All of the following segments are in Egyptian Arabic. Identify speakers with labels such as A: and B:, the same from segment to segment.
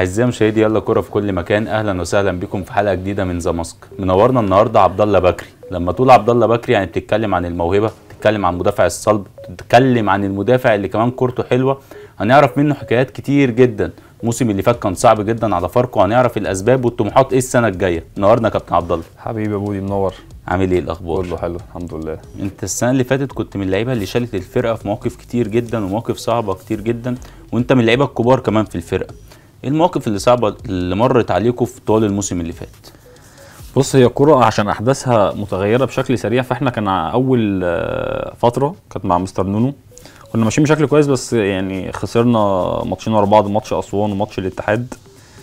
A: اعزائي مشاهدي يلا كوره في كل مكان اهلا وسهلا بكم في حلقه جديده من ذا ماسك منورنا النهارده عبد الله بكري لما تقول عبد الله بكري يعني بتتكلم عن الموهبه بتتكلم عن المدافع الصلب بتتكلم عن المدافع اللي كمان كورته حلوه هنعرف منه حكايات كتير جدا الموسم اللي فات كان صعب جدا على فاركو هنعرف الاسباب والطموحات ايه السنه الجايه نورنا يا كابتن عبد الله
B: حبيبي يا بودي منور
A: عامل ايه الاخبار
B: كله حلو الحمد لله
A: انت السنه اللي فاتت كنت من اللعيبه اللي شالت الفرقه في مواقف كتير جدا ومواقف صعبه كتير جدا وانت من اللعيبه الكبار كمان في الفرقه ايه المواقف اللي صعبه اللي مرت عليكم في طوال الموسم اللي فات
B: بص هي الكرة عشان احداثها متغيره بشكل سريع فاحنا كان اول آه، فتره كانت مع مستر نونو كنا ماشيين بشكل كويس بس يعني خسرنا ماتشين ورا بعض ماتش اسوان وماتش الاتحاد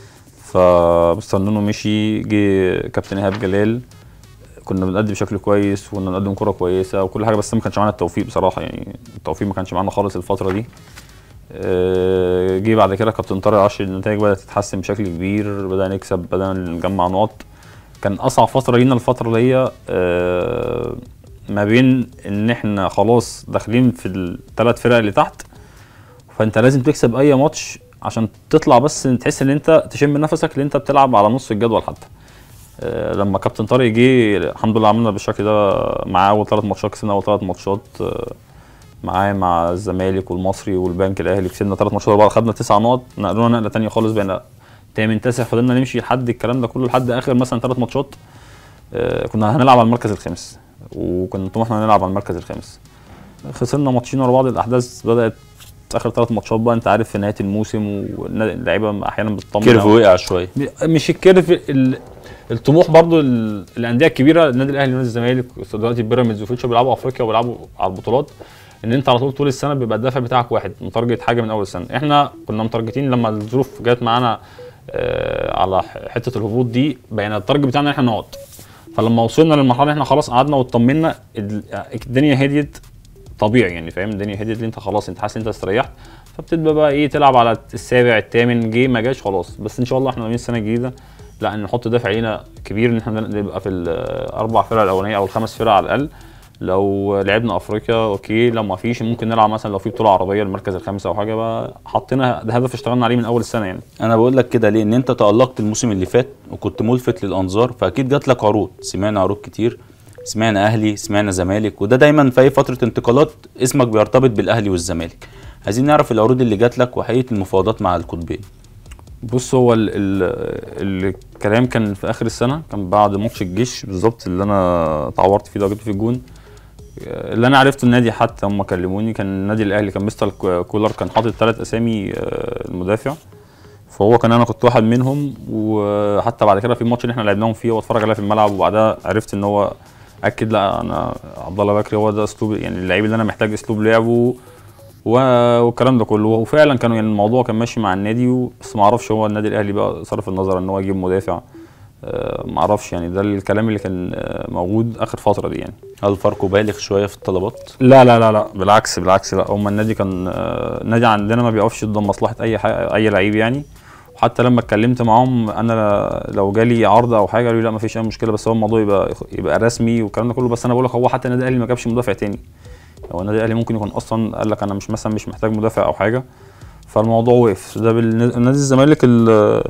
B: فمستر نونو مشي جه كابتن ايهاب جلال كنا بنأدي بشكل كويس وكنا بنقدم كرة كويسة وكل حاجة بس ما كانش معانا التوفيق بصراحة يعني التوفيق ما كانش معانا خالص الفترة دي آه، جه بعد كده كابتن طارق عشر النتائج بدأت تتحسن بشكل كبير بدأنا نكسب بدأنا نجمع نقط كان أصعب فترة لينا الفترة اللي هي آه، ما بين إن إحنا خلاص داخلين في الثلاث فرق اللي تحت فأنت لازم تكسب أي ماتش عشان تطلع بس تحس إن أنت تشم نفسك اللي أنت بتلعب على نص الجدول حتى آه، لما كابتن طارق جه الحمد لله عملنا بالشكل ده معاه اول ثلاث ماتشات كسبنا اول ثلاث ماتشات آه، معاه مع الزمالك والمصري والبنك الاهلي كسبنا ثلاث ماتشات ورا بعض خدنا تسع نقط نقلونا نقله ثانيه خالص بقينا تامن تاسع فضلنا نمشي لحد الكلام ده كله لحد اخر مثلا ثلاث ماتشات آه، كنا هنلعب على المركز الخامس وكان طموحنا نلعب على المركز الخامس خسرنا ماتشين ورا بعض الاحداث بدات اخر ثلاث ماتشات بقى انت عارف في نهايه الموسم واللعيبه احيانا بتطمن
A: كيرف
B: أو-
A: وقع شويه
B: مش الكيرف ال- الطموح برضو ال- الانديه الكبيره النادي الاهلي ونادي الزمالك دلوقتي بيراميدز وفيوتشر بيلعبوا افريقيا وبيلعبوا على البطولات ان انت على طول طول السنه بيبقى الدافع بتاعك واحد متارجت حاجه من اول السنه احنا كنا متارجتين لما الظروف جت معانا آه، على ح- حته الهبوط دي بقينا التارجت بتاعنا ان احنا نقعد فلما وصلنا للمرحله ان احنا خلاص قعدنا واطمنا ال- الدنيا هديت طبيعي يعني فاهم الدنيا هديت اللي انت خلاص انت حاسس ان انت استريحت فبتبدا بقى ايه تلعب على السابع الثامن جه ما جاش خلاص بس ان شاء الله احنا ناويين السنه الجديده لا نحط دافع لينا كبير ان احنا نبقى في الاربع فرق الاولانيه او الخمس فرق على الاقل لو لعبنا افريقيا اوكي لو ما فيش ممكن نلعب مثلا لو في بطوله عربيه المركز الخامس او حاجه بقى حطينا ده هدف اشتغلنا عليه من اول السنه يعني
A: انا بقول لك كده ليه ان انت تالقت الموسم اللي فات وكنت ملفت للانظار فاكيد جات لك عروض سمعنا عروض كتير سمعنا اهلي سمعنا زمالك وده دايما في اي فتره انتقالات اسمك بيرتبط بالاهلي والزمالك عايزين نعرف العروض اللي جات لك وحقيقه المفاوضات مع القطبين
B: بص هو ال ال الكلام كان في اخر السنه كان بعد ماتش الجيش بالظبط اللي انا اتعورت فيه ده وجبت فيه الجون اللي انا عرفته النادي حتى هم كلموني كان النادي الاهلي كان مستر كولر كان حاطط ثلاث اسامي آه، المدافع فهو كان انا كنت واحد منهم وحتى بعد كده في الماتش اللي احنا لعبناهم فيه واتفرج عليها في الملعب وبعدها عرفت ان هو اكد لا انا عبد الله بكري هو ده اسلوب يعني اللعيب اللي انا محتاج اسلوب لعبه و- والكلام ده كله وفعلا كانوا يعني الموضوع كان ماشي مع النادي و- بس ما اعرفش هو النادي الاهلي بقى صرف النظر ان هو يجيب مدافع آه، ما اعرفش يعني ده الكلام اللي كان آه، موجود اخر فتره دي يعني
A: هل فاركو بالغ شويه في الطلبات
B: لا لا لا لا بالعكس بالعكس لا هم النادي كان آه، النادي عندنا ما بيقفش ضد مصلحه اي حاجة اي لعيب يعني وحتى لما اتكلمت معاهم انا لو جالي عرض او حاجه قالوا لي لا ما فيش اي مشكله بس هو الموضوع يبقى يبقى رسمي والكلام ده كله بس انا بقول لك هو حتى النادي الاهلي ما جابش مدافع تاني هو النادي الاهلي ممكن يكون اصلا قال لك انا مش مثلا مش محتاج مدافع او حاجه فالموضوع وقف ده بالنادي الزمالك ال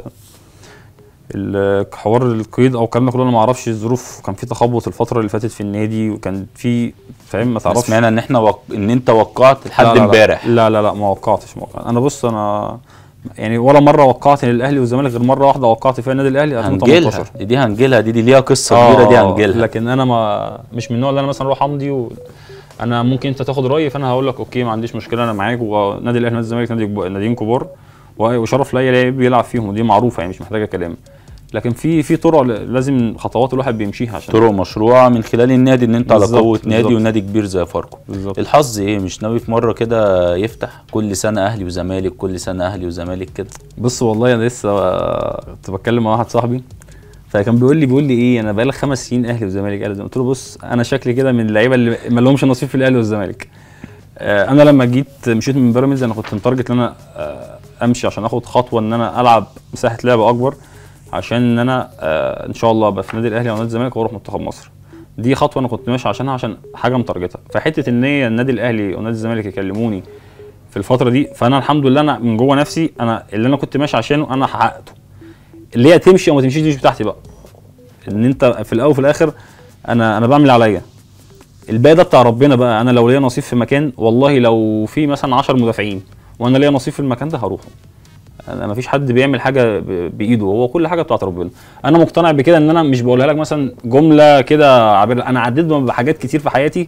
B: ال- حوار القيد او الكلام ده كله انا ما اعرفش الظروف كان في تخبط الفتره اللي فاتت في النادي وكان في فاهم ما تعرفش
A: سمعنا ان احنا وق... ان انت وقعت
B: لا
A: لحد
B: لا لا.
A: امبارح
B: لا لا لا ما وقعتش ما وقعت. انا بص انا يعني ولا مره وقعت للاهلي والزمالك غير مره واحده وقعت فيها النادي الاهلي
A: هنجيلها
B: 2018
A: دي هنجيلها دي دي ليها قصه كبيره دي
B: آه،
A: هنجيلها
B: لكن انا ما مش من النوع اللي انا مثلا اروح امضي و... انا ممكن انت تاخد رايي فانا هقول لك اوكي ما عنديش مشكله انا معاك ونادي الاهلي ونادي الزمالك نادي كبار- ناديين كبار و- وشرف لاي لاعب يلعب فيهم ودي معروفه يعني مش محتاجه كلام لكن في في طرق ل- لازم خطوات الواحد بيمشيها عشان
A: طرق مشروعه من خلال النادي ان انت على
B: بالظبط،
A: قوه نادي
B: بالظبط.
A: ونادي كبير زي فاركو
B: بالظبط
A: الحظ ايه مش ناوي في مره كده يفتح كل سنه اهلي وزمالك كل سنه اهلي وزمالك كده
B: بص والله انا لسه آه، كنت بتكلم مع واحد صاحبي فكان بيقول لي بيقول لي ايه انا بقالي خمس سنين اهلي وزمالك اهلي وزمالك قلت له بص انا شكلي كده من اللعيبه اللي ما لهمش نصيب في الاهلي والزمالك آه، انا لما جيت مشيت من بيراميدز انا كنت متارجت ان انا آه، امشي عشان اخد خطوه ان انا العب مساحه لعب اكبر عشان ان انا آه، ان شاء الله ابقى في نادي الاهلي او نادي الزمالك واروح منتخب مصر دي خطوه انا كنت ماشي عشانها عشان حاجه متارجتها فحته ان هي النادي الاهلي او نادي الزمالك يكلموني في الفتره دي فانا الحمد لله انا من جوه نفسي انا اللي انا كنت ماشي عشانه انا حققته اللي هي تمشي او ما تمشيش دي مش بتاعتي بقى ان انت في الاول وفي الاخر انا انا بعمل اللي عليا الباقي ده بتاع ربنا بقى انا لو ليا نصيب في مكان والله لو في مثلا 10 مدافعين وانا ليا نصيب في المكان ده هروح انا ما فيش حد بيعمل حاجه ب- بايده هو كل حاجه بتاعت ربنا انا مقتنع بكده ان انا مش بقولها لك مثلا جمله كده عابره انا عديت بحاجات كتير في حياتي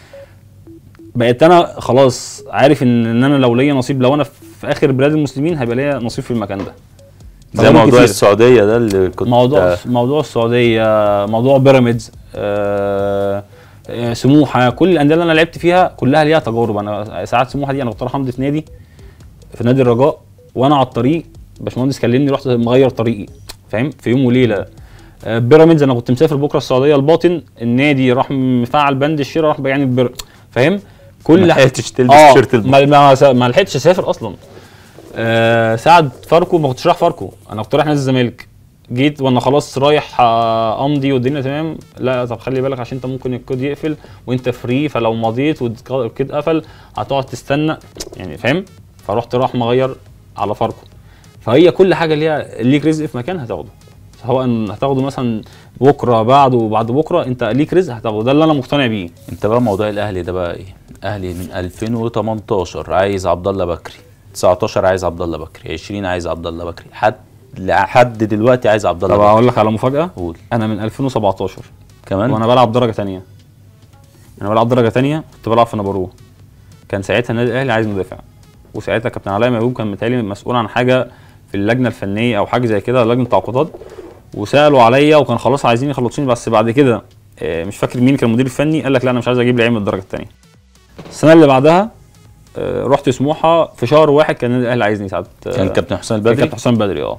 B: بقيت انا خلاص عارف ان ان انا لو ليا نصيب لو انا في اخر بلاد المسلمين هيبقى ليا نصيب في المكان ده
A: زي
B: فبقالي
A: موضوع
B: كتير.
A: السعوديه ده اللي كنت
B: موضوع موضوع السعوديه موضوع بيراميدز آه آه، سموحه كل الانديه اللي انا لعبت فيها كلها ليها تجارب انا ساعات سموحه دي انا كنت رايح امضي في نادي في نادي الرجاء وانا على الطريق باشمهندس كلمني رحت مغير طريقي فاهم في يوم وليله آه، بيراميدز انا كنت مسافر بكره السعوديه الباطن النادي راح مفعل بند الشراء راح بيعني بير... فاهم كل
A: ما لحقتش تلبس
B: آه،
A: تيشيرت الب-
B: ما, ما, ما لحقتش اسافر اصلا آه سعد فاركو ما كنتش رايح فاركو انا كنت رايح نادي الزمالك جيت وانا خلاص رايح آه، امضي والدنيا تمام لا طب خلي بالك عشان انت ممكن الكود يقفل وانت فري فلو مضيت والكود قفل هتقعد تستنى يعني فاهم فرحت راح مغير على فاركو فهي كل حاجه ليها ليك رزق في مكان هتاخده سواء هتاخده مثلا بكره بعده وبعد بكره انت ليك رزق هتاخده ده اللي انا مقتنع بيه
A: انت بقى موضوع الاهلي ده بقى ايه اهلي من 2018 عايز عبد الله بكري 19 عايز عبد الله بكري 20 عايز عبد الله بكري حد لحد دلوقتي عايز عبد الله
B: طب
A: بكري
B: اقول لك على مفاجاه
A: قول
B: انا من 2017
A: كمان
B: وانا بلعب درجه تانية انا بلعب درجه تانية كنت بلعب في نابورو كان ساعتها النادي الاهلي عايز مدافع وساعتها كابتن علاء ميهوب كان متهيألي مسؤول عن حاجه في اللجنه الفنيه او حاجه زي كده لجنه تعاقدات وسالوا عليا وكان خلاص عايزين يخلصوني بس بعد كده آه، مش فاكر مين كان المدير الفني قال لك لا انا مش عايز اجيب لعيب من الدرجه الثانيه السنه اللي بعدها آه، رحت سموحه في شهر واحد كان النادي الاهلي عايزني ساعه آه،
A: كان كابتن حسام
B: كان
A: البدري
B: كابتن حسام بدري اه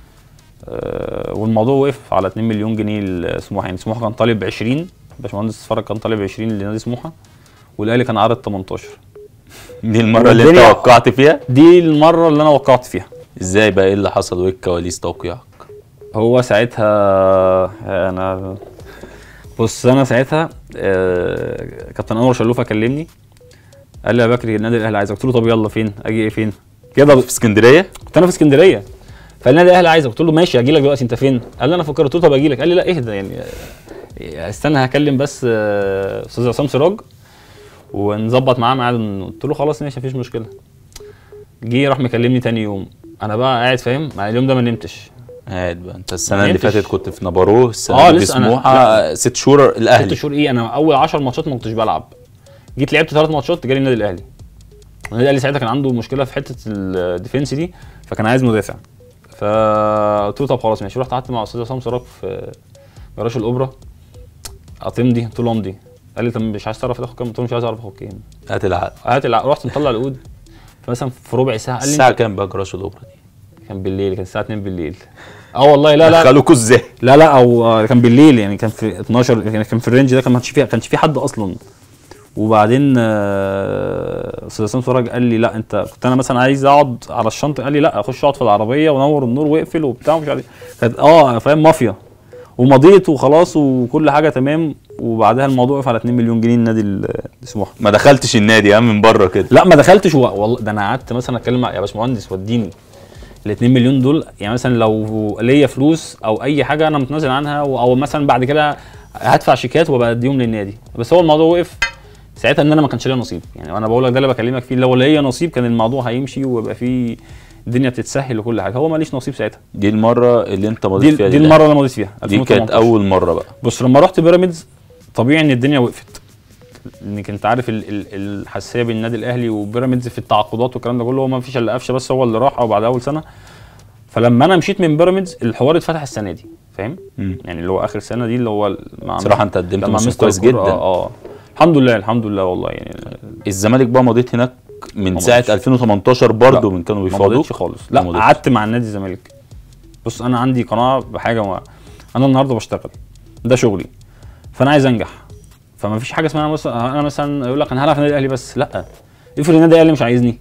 B: آه، والموضوع وقف على 2 مليون جنيه لسموحه يعني سموحه كان طالب 20 باشمهندس فرج كان طالب 20 لنادي سموحه والاهلي كان عارض 18
A: دي المره اللي انت
B: والدنيا-
A: وقعت فيها
B: دي المره اللي انا وقعت فيها
A: ازاي بقى ايه اللي حصل وايه الكواليس توقيعك
B: هو ساعتها انا بص انا ساعتها آه، كابتن انور شلوفه كلمني قال لي يا بكري النادي الاهلي عايزك قلت له طب يلا فين اجي ايه فين كده
A: في اسكندريه
B: كنت انا في اسكندريه فالنادي الاهلي عايزك قلت له ماشي اجي لك دلوقتي انت فين قال لي انا فكرت قلت له طب اجي لك قال لي لا اهدى يعني آه، استنى هكلم بس آه، استاذ عصام سراج ونظبط معاه ميعاد قلت له خلاص ماشي مفيش مشكله جه راح مكلمني تاني يوم انا بقى قاعد فاهم مع اليوم ده ما نمتش
A: قاعد بقى انت السنه اللي
B: نمتش.
A: فاتت كنت في نابارو السنه
B: آه،
A: دي في
B: لسه أنا-
A: سموحه ست شهور
B: ست
A: الاهلي
B: شهور ايه انا اول 10 ماتشات ما كنتش بلعب جيت لعبت ثلاث ماتشات جالي النادي الاهلي النادي الاهلي ساعتها كان عنده مشكله في حته الديفنس دي فكان عايز مدافع فقلت له طب خلاص ماشي رحت قعدت مع استاذ عصام سراج في جراج الاوبرا هتمضي قلت له امضي قال لي طب مش عايز تعرف تاخد كام قلت له مش عايز اعرف اخد كام
A: هات العقد
B: هات الع- رحت مطلع العقود فمثلا في ربع ساعه قال لي
A: الساعه
B: انت-
A: كام بقى جراج الاوبرا دي
B: كان بالليل كان الساعه 2 بالليل اه والله لا لا
A: دخلوكوا ازاي
B: لا لا او آه، كان بالليل يعني كان في 12 يعني كان في الرينج ده كان ما كانش فيه كانش فيه حد اصلا وبعدين آه، استاذ حسام فرج قال لي لا انت كنت انا مثلا عايز اقعد على الشنطه قال لي لا اخش اقعد في العربيه ونور النور واقفل وبتاع ومش عارف إيه. كانت اه فاهم مافيا ومضيت وخلاص وكل حاجه تمام وبعدها الموضوع وقف على 2 مليون جنيه النادي ال- سموحه
A: ما دخلتش النادي ها من بره كده
B: لا ما دخلتش و... والله ده انا قعدت مثلا اتكلم مع يا باشمهندس وديني ال 2 مليون دول يعني مثلا لو ليا فلوس او اي حاجه انا متنازل عنها و- او مثلا بعد كده هدفع شيكات وابقى اديهم للنادي بس هو الموضوع وقف ساعتها ان انا ما كانش ليا نصيب يعني انا بقول لك ده اللي بكلمك فيه لو ليا نصيب كان الموضوع هيمشي ويبقى فيه الدنيا بتتسهل وكل حاجه هو ماليش نصيب ساعتها
A: دي المره اللي انت مضيت
B: دي,
A: فيها
B: دي
A: لله.
B: المره اللي أنا مضيت فيها
A: دي كانت
B: 2018.
A: اول مره بقى
B: بص لما رحت بيراميدز طبيعي ان الدنيا وقفت انك انت عارف ال- ال- الحساسيه بين النادي الاهلي وبيراميدز في التعاقدات والكلام ده كله هو ما فيش الا قفشه بس هو اللي راح او بعد اول سنه فلما انا مشيت من بيراميدز الحوار اتفتح السنه دي فاهم
A: مم.
B: يعني اللي هو اخر سنه دي اللي هو مع
A: صراحه انت قدمت
B: لما
A: موسم
B: مستر
A: كويس
B: كورة-
A: جدا
B: اه الحمد لله الحمد لله والله يعني
A: الزمالك بقى مضيت هناك من
B: ما
A: ساعه
B: مضيتش.
A: 2018 برضه
B: لا،
A: من كانوا
B: ما
A: بيفاوضوك
B: مضيتش خالص
A: ما
B: لا
A: مضيتش.
B: قعدت مع النادي الزمالك بص انا عندي قناعه بحاجه ما انا النهارده بشتغل ده شغلي فانا عايز انجح فما فيش حاجه اسمها مثلا انا مثلا يقول لك انا هلعب في النادي الاهلي بس لا افرض النادي الاهلي مش عايزني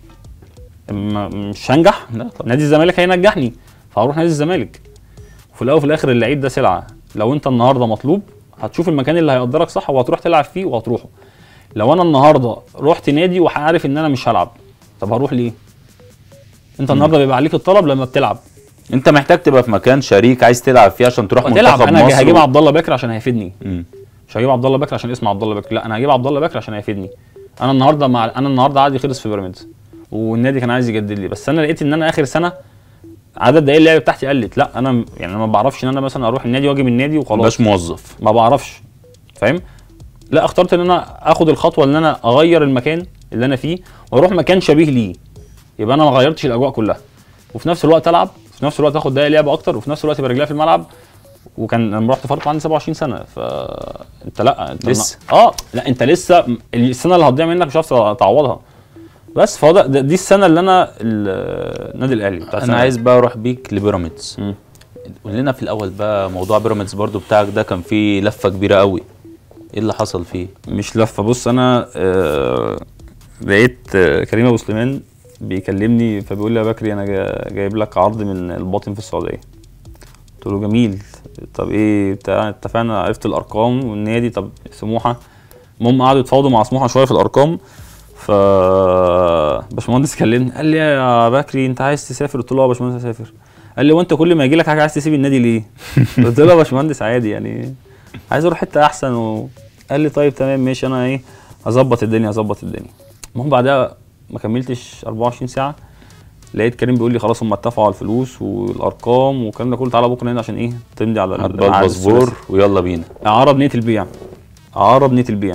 B: ما- مش هنجح
A: لا طبعا
B: نادي الزمالك هينجحني فهروح نادي الزمالك وفي الاول وفي الاخر اللعيب ده سلعه لو انت النهارده مطلوب هتشوف المكان اللي هيقدرك صح وهتروح تلعب فيه وهتروحه لو انا النهارده رحت نادي وعارف ان انا مش هلعب طب هروح ليه انت النهارده بيبقى عليك الطلب لما بتلعب
A: انت محتاج تبقى في مكان شريك عايز تلعب فيه عشان تروح
B: تلعب
A: منتخب
B: انا
A: مصر
B: هجيب
A: و-
B: عبد الله بكر عشان هيفيدني
A: مم.
B: مش هجيب عبد الله بكر عشان اسم عبد الله بكر لا انا هجيب عبد الله بكر عشان هيفيدني انا النهارده مع انا النهارده عادي خلص في بيراميدز والنادي كان عايز يجدد لي بس انا لقيت ان انا اخر سنه عدد دقايق اللعب بتاعتي قلت لا انا م- يعني انا ما بعرفش ان انا مثلا اروح النادي واجي من النادي وخلاص
A: مبقاش موظف
B: ما بعرفش فاهم لا اخترت ان انا اخد الخطوه ان انا اغير المكان اللي انا فيه واروح مكان شبيه ليه يبقى انا ما غيرتش الاجواء كلها وفي نفس الوقت العب في نفس الوقت اخد دقايق لعب اكتر وفي نفس الوقت يبقى رجليا في الملعب وكان لما رحت فاركو عندي 27 سنه فانت لا انت
A: لسه.
B: اه لا انت لسه م- السنه اللي هتضيع منك مش هتعرف تعوضها بس فهو ده ده- دي السنه اللي انا ال- النادي الاهلي بتاع
A: انا
B: السنة
A: عايز بقى اروح بيك لبيراميدز
B: مم.
A: قول لنا في الاول بقى موضوع بيراميدز برضو بتاعك ده كان فيه لفه كبيره قوي ايه اللي حصل فيه
B: مش لفه بص انا آه لقيت آه كريم ابو سليمان بيكلمني فبيقول لي يا بكري انا جا- جايب لك عرض من الباطن في السعوديه قلت له جميل طب ايه بتاع اتفقنا عرفت الارقام والنادي طب سموحه المهم قعدوا يتفاوضوا مع سموحه شويه في الارقام ف باشمهندس كلمني قال لي يا بكري انت عايز تسافر قلت له اه يا باشمهندس هسافر قال لي وانت كل ما يجي لك حاجه عايز تسيب النادي ليه قلت له يا باشمهندس عادي يعني عايز اروح حته احسن و... قال لي طيب تمام ماشي انا ايه هظبط الدنيا هظبط الدنيا المهم بعدها ما كملتش 24 ساعه لقيت كريم بيقول لي خلاص هم اتفقوا على الفلوس والارقام والكلام ده كله تعالى بكره هنا عشان ايه تمضي على
A: هات بقى
B: العقد
A: الباسبور
B: الثلاثي.
A: ويلا بينا
B: اعرب نيه البيع اعرب نيه البيع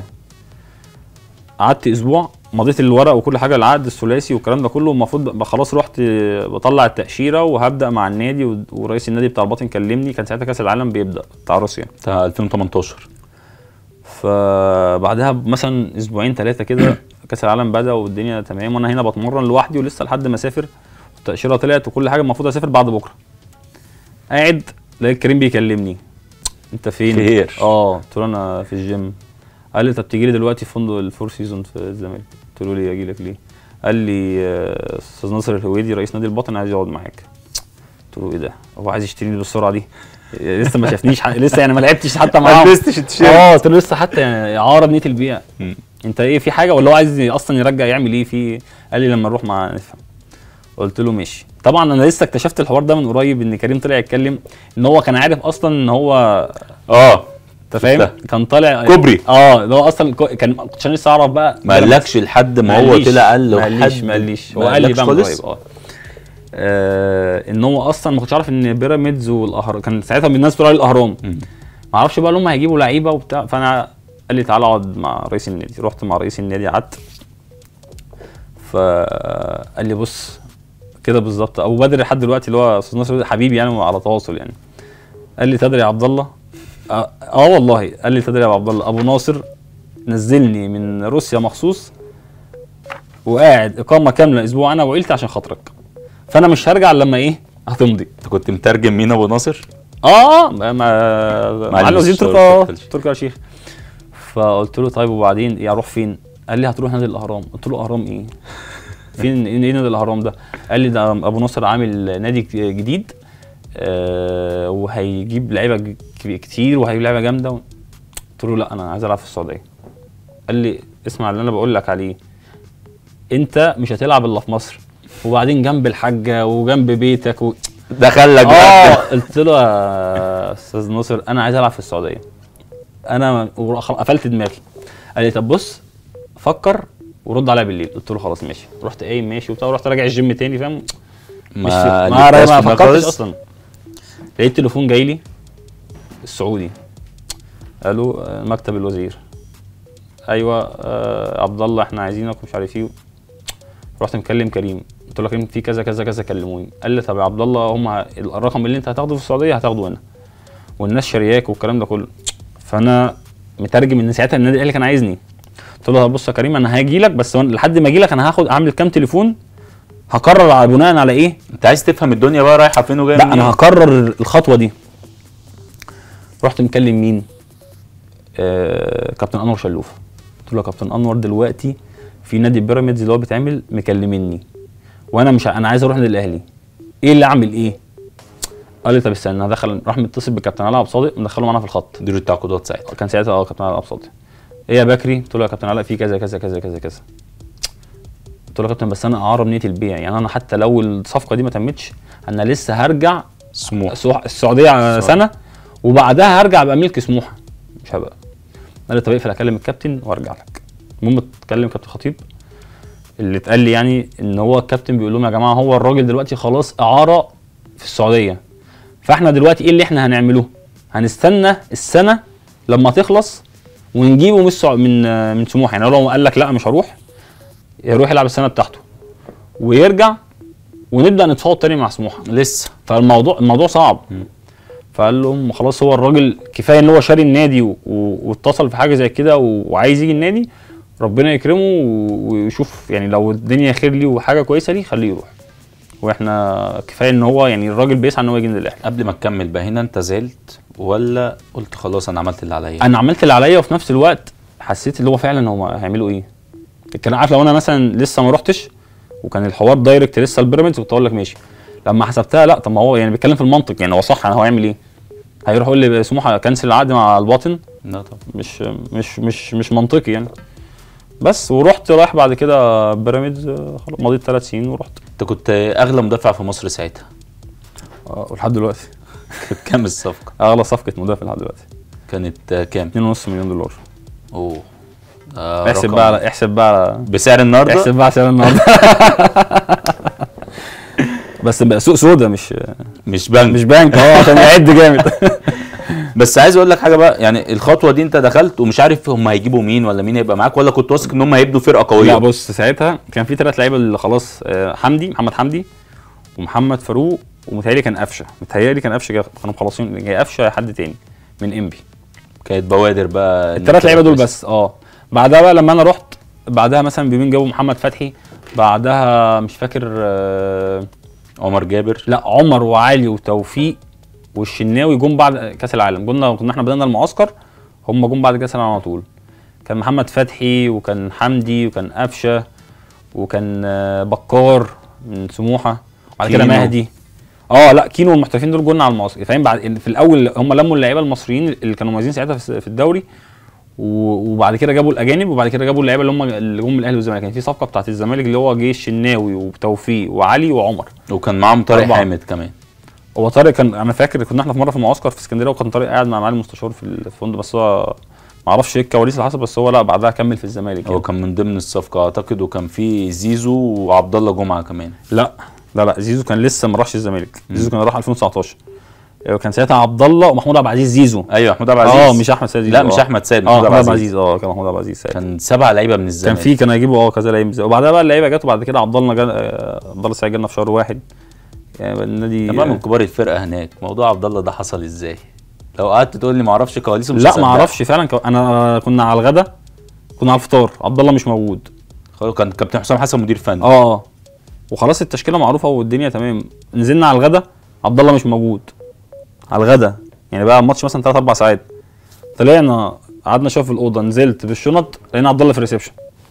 B: قعدت اسبوع مضيت الورق وكل حاجه العقد الثلاثي والكلام ده كله المفروض بقى خلاص رحت بطلع التاشيره وهبدا مع النادي و- ورئيس النادي بتاع الباطن كلمني كان ساعتها كاس العالم بيبدا بتاع روسيا
A: بتاع 2018
B: فبعدها مثلا اسبوعين ثلاثه كده كاس العالم بدا والدنيا تمام وانا هنا بتمرن لوحدي ولسه لحد ما اسافر التاشيره طلعت وكل حاجه المفروض اسافر بعد بكره قاعد لقيت كريم بيكلمني انت فين
A: خير.
B: اه قلت له انا في الجيم قال لي طب تيجي لي دلوقتي في فندق الفور سيزون في الزمالك قلت له ليه اجي لك ليه قال لي آه، استاذ ناصر الهويدي رئيس نادي الباطن عايز يقعد معاك قلت له ايه ده هو عايز يشتريني بالسرعه دي لسه ما شافنيش ح- لسه يعني ما لعبتش حتى معاهم
A: لبستش التيشيرت.
B: اه قلت له لسه حتى يعني عارض نيه البيع
A: مم.
B: انت ايه في حاجه ولا هو عايز اصلا يرجع يعمل ايه في قال لي لما نروح مع نفهم قلت له ماشي طبعا انا لسه اكتشفت الحوار ده من قريب ان كريم طلع يتكلم ان هو كان عارف اصلا ان هو
A: اه
B: انت فاهم
A: شفتها.
B: كان طالع
A: كوبري.
B: اه ده هو اصلا كو- كان عشان لسه اعرف بقى
A: ما قالكش لحد ما هو
B: قاليش-
A: طلع قال له
B: ما قاليش
A: حد-
B: ما قاليش هو
A: ما
B: قال لي
A: قالكش
B: بقى من
A: خالص؟
B: قريب اه آه، ان هو اصلا ما كنتش عارف ان بيراميدز والاهرام كان ساعتها الناس بتقول عليه الاهرام
A: مم.
B: ما اعرفش بقى ان هم هيجيبوا لعيبه وبتاع فانا قال لي تعالى اقعد مع رئيس النادي رحت مع رئيس النادي قعدت فقال لي بص كده بالظبط ابو بدر لحد دلوقتي اللي هو استاذ ناصر حبيبي يعني على تواصل يعني قال لي تدري يا عبد الله اه, آه والله قال لي تدري يا عبد الله ابو ناصر نزلني من روسيا مخصوص وقاعد اقامه كامله اسبوع انا وعيلتي عشان خاطرك فانا مش هرجع إلا لما ايه هتمضي
A: انت كنت مترجم مين ابو ناصر
B: اه ما ما مع الوزير
A: مستر
B: تركي آه،
A: تركي.
B: تركي آل الشيخ فقلت له طيب وبعدين إيه اروح فين؟ قال لي هتروح نادي الاهرام قلت له اهرام ايه؟ فين ايه نادي الاهرام ده؟ قال لي ده ابو نصر عامل نادي ك- جديد آه وهيجيب لعيبه ج- كتير وهيجيب لعيبه جامده قلت له لا انا عايز العب في السعوديه قال لي اسمع اللي انا بقول لك عليه انت مش هتلعب الا في مصر وبعدين جنب الحاجه وجنب بيتك و...
A: دخلك
B: اه
A: بقى
B: قلت له يا استاذ ناصر انا عايز العب في السعوديه انا وخ- قفلت دماغي قال لي طب بص فكر ورد عليا بالليل قلت له خلاص ماشي رحت قايم ماشي وبتاع ورحت راجع الجيم تاني فاهم مش
A: ما
B: ما,
A: قلتهاش
B: ما
A: في دماغك
B: فكرتش
A: خالص؟
B: اصلا لقيت تليفون جاي لي السعودي قالوا آه، مكتب الوزير ايوه آه عبد الله احنا عايزينك ومش عارف ايه رحت مكلم كريم قلت له يا كريم في كذا كذا كذا كلموني قال لي طب يا عبد الله هم الرقم اللي انت هتاخده في السعوديه هتاخده هنا والناس شارياك والكلام ده كله فانا مترجم ان ساعتها النادي الاهلي كان عايزني قلت له بص يا كريم انا هاجي لك بس وأنا- لحد ما اجي لك انا هاخد اعمل كام تليفون هقرر على بناء على ايه
A: انت عايز تفهم الدنيا بقى رايحه فين وجايه
B: لا
A: منين
B: انا هقرر الخطوه دي رحت مكلم مين آه كابتن انور شلوف قلت له يا كابتن انور دلوقتي في نادي بيراميدز اللي هو بيتعمل مكلمني وانا مش ع- انا عايز اروح النادي الاهلي ايه اللي اعمل ايه قال لي طب استنى هدخل راح متصل بكابتن علاء عبد الصادق مدخله معانا في الخط
A: مدير التعاقدات ساعتها
B: كان ساعتها اه كابتن علاء عبد الصادق ايه يا بكري قلت له يا كابتن علاء في كذا كذا كذا كذا كذا قلت له يا كابتن بس انا اعاره بنيه البيع يعني انا حتى لو الصفقه دي ما تمتش انا لسه هرجع
A: سموح
B: سوح- السعوديه سنه وبعدها هرجع ابقى ملك سموحه مش هبقى قال لي طب اقفل اكلم الكابتن وارجع لك المهم اتكلم كابتن خطيب اللي اتقال لي يعني ان هو الكابتن بيقول لهم يا جماعه هو الراجل دلوقتي خلاص اعاره في السعوديه فاحنا دلوقتي ايه اللي احنا هنعمله هنستنى السنه لما تخلص ونجيبه من السع... من آه، من سموحه يعني لو قال لك لا مش هروح يروح يلعب السنه بتاعته ويرجع ونبدا نتفاوض تاني مع سموحه
A: لسه
B: فالموضوع الموضوع صعب فقال لهم خلاص هو الراجل كفايه ان هو شاري النادي و- و- واتصل في حاجه زي كده و- وعايز يجي النادي ربنا يكرمه و- ويشوف يعني لو الدنيا خير ليه وحاجه كويسه ليه خليه يروح واحنا كفايه ان هو يعني الراجل بيسعى ان هو يجي النادي الاهلي
A: قبل ما تكمل بقى هنا انت زعلت ولا قلت خلاص انا عملت اللي عليا
B: انا عملت اللي عليا وفي نفس الوقت حسيت اللي هو فعلا هم هيعملوا ايه كان عارف لو انا مثلا لسه ما رحتش وكان الحوار دايركت لسه البيراميدز كنت اقول لك ماشي لما حسبتها لا طب ما هو يعني بيتكلم في المنطق يعني هو صح هو هيعمل ايه هيروح يقول لي سموحه كنسل العقد مع الباطن
A: لا طبعا
B: مش مش مش مش منطقي يعني بس ورحت رايح بعد كده بيراميدز آه، خلاص مضيت ثلاث سنين ورحت
A: انت كنت اغلى مدافع في مصر ساعتها
B: آه، ولحد دلوقتي
A: كانت كام الصفقه
B: اغلى صفقه مدافع لحد دلوقتي
A: كانت آه، كام
B: 2.5 مليون دولار
A: اوه آه
B: احسب
A: رقم.
B: بقى على احسب بقى على
A: بسعر النهارده
B: احسب بقى عشان النهارده بس بقى سوق سودا مش
A: مش بنك
B: مش بنك اهو عشان يعد جامد
A: بس عايز اقول لك حاجه بقى يعني الخطوه دي انت دخلت ومش عارف هم هيجيبوا مين ولا مين هيبقى معاك ولا كنت واثق ان هم هيبنوا فرقه قويه
B: لا بص ساعتها كان في ثلاث لعيبه اللي خلاص آه، حمدي محمد حمدي ومحمد فاروق ومتهيألي كان قفشه متهيألي كان قفشه جا- كانوا مخلصين يا قفشه يا حد تاني من انبي
A: كانت بوادر بقى
B: الثلاث لعيبه دول بس اه بعدها بقى لما انا رحت بعدها مثلا بيومين جابوا محمد فتحي بعدها مش فاكر آه،
A: عمر جابر
B: لا عمر وعلي وتوفيق والشناوي جم بعد كاس العالم كنا كنا احنا بدأنا المعسكر هم جم بعد كاس العالم على طول كان محمد فتحي وكان حمدي وكان قفشه وكان آه، بكار من سموحه وبعد كده
A: كينو.
B: مهدي اه لا كينو والمحترفين دول جولنا على المعسكر فاهم بعد في الاول هم لموا اللعيبه المصريين اللي كانوا مميزين ساعتها في في الدوري و- وبعد كده جابوا الاجانب وبعد كده جابوا اللعيبه اللي هم اللي جم من الاهلي والزمالك كان في صفقه بتاعت الزمالك اللي هو جه الشناوي وتوفيق وعلي وعمر
A: وكان معاهم طارق
B: أربعة.
A: حامد كمان
B: هو طارق كان انا فاكر كنا احنا في مره في معسكر في اسكندريه وكان طارق قاعد مع معالي المستشار في الفندق بس هو ما اعرفش ايه الكواليس اللي حصل بس هو لا بعدها كمل في الزمالك
A: هو
B: يعني.
A: كان من ضمن الصفقه اعتقد وكان في زيزو وعبد الله جمعه كمان
B: لا لا لا زيزو كان لسه ما راحش الزمالك زيزو كان راح 2019 كان ساعتها عبد الله ومحمود عبد العزيز زيزو
A: ايوه محمود عبد العزيز
B: اه مش احمد سيد زيزو
A: لا مش
B: آه.
A: احمد سيد
B: اه
A: محمود
B: محمود
A: عبد
B: عبد
A: العزيز
B: العزيز اه كان محمود عبد العزيز ساعتها
A: كان سبعه لعيبه من
B: كان
A: الزمالك
B: في كان هيجيبوا اه كذا لعيب زي- وبعدها بقى اللعيبه جت وبعد كده عبد الله جا آه، عبد الله السعيد جالنا في شهر واحد يعني بقى النادي
A: كان بقى من كبار الفرقه هناك موضوع عبد الله ده حصل ازاي لو قعدت تقول لي ما اعرفش كواليسه مش
B: لا
A: هصدقك.
B: ما اعرفش فعلا كو- انا كنا على الغدا كنا على الفطار عبد الله مش موجود
A: خلاص كان كابتن حسام حسن مدير فني
B: اه وخلاص التشكيله معروفه والدنيا تمام نزلنا على الغدا عبد الله مش موجود على الغدا يعني بقى الماتش مثلا 3 4 ساعات طلعنا قعدنا شويه في الاوضه نزلت بالشنط لقينا عبد الله في الريسبشن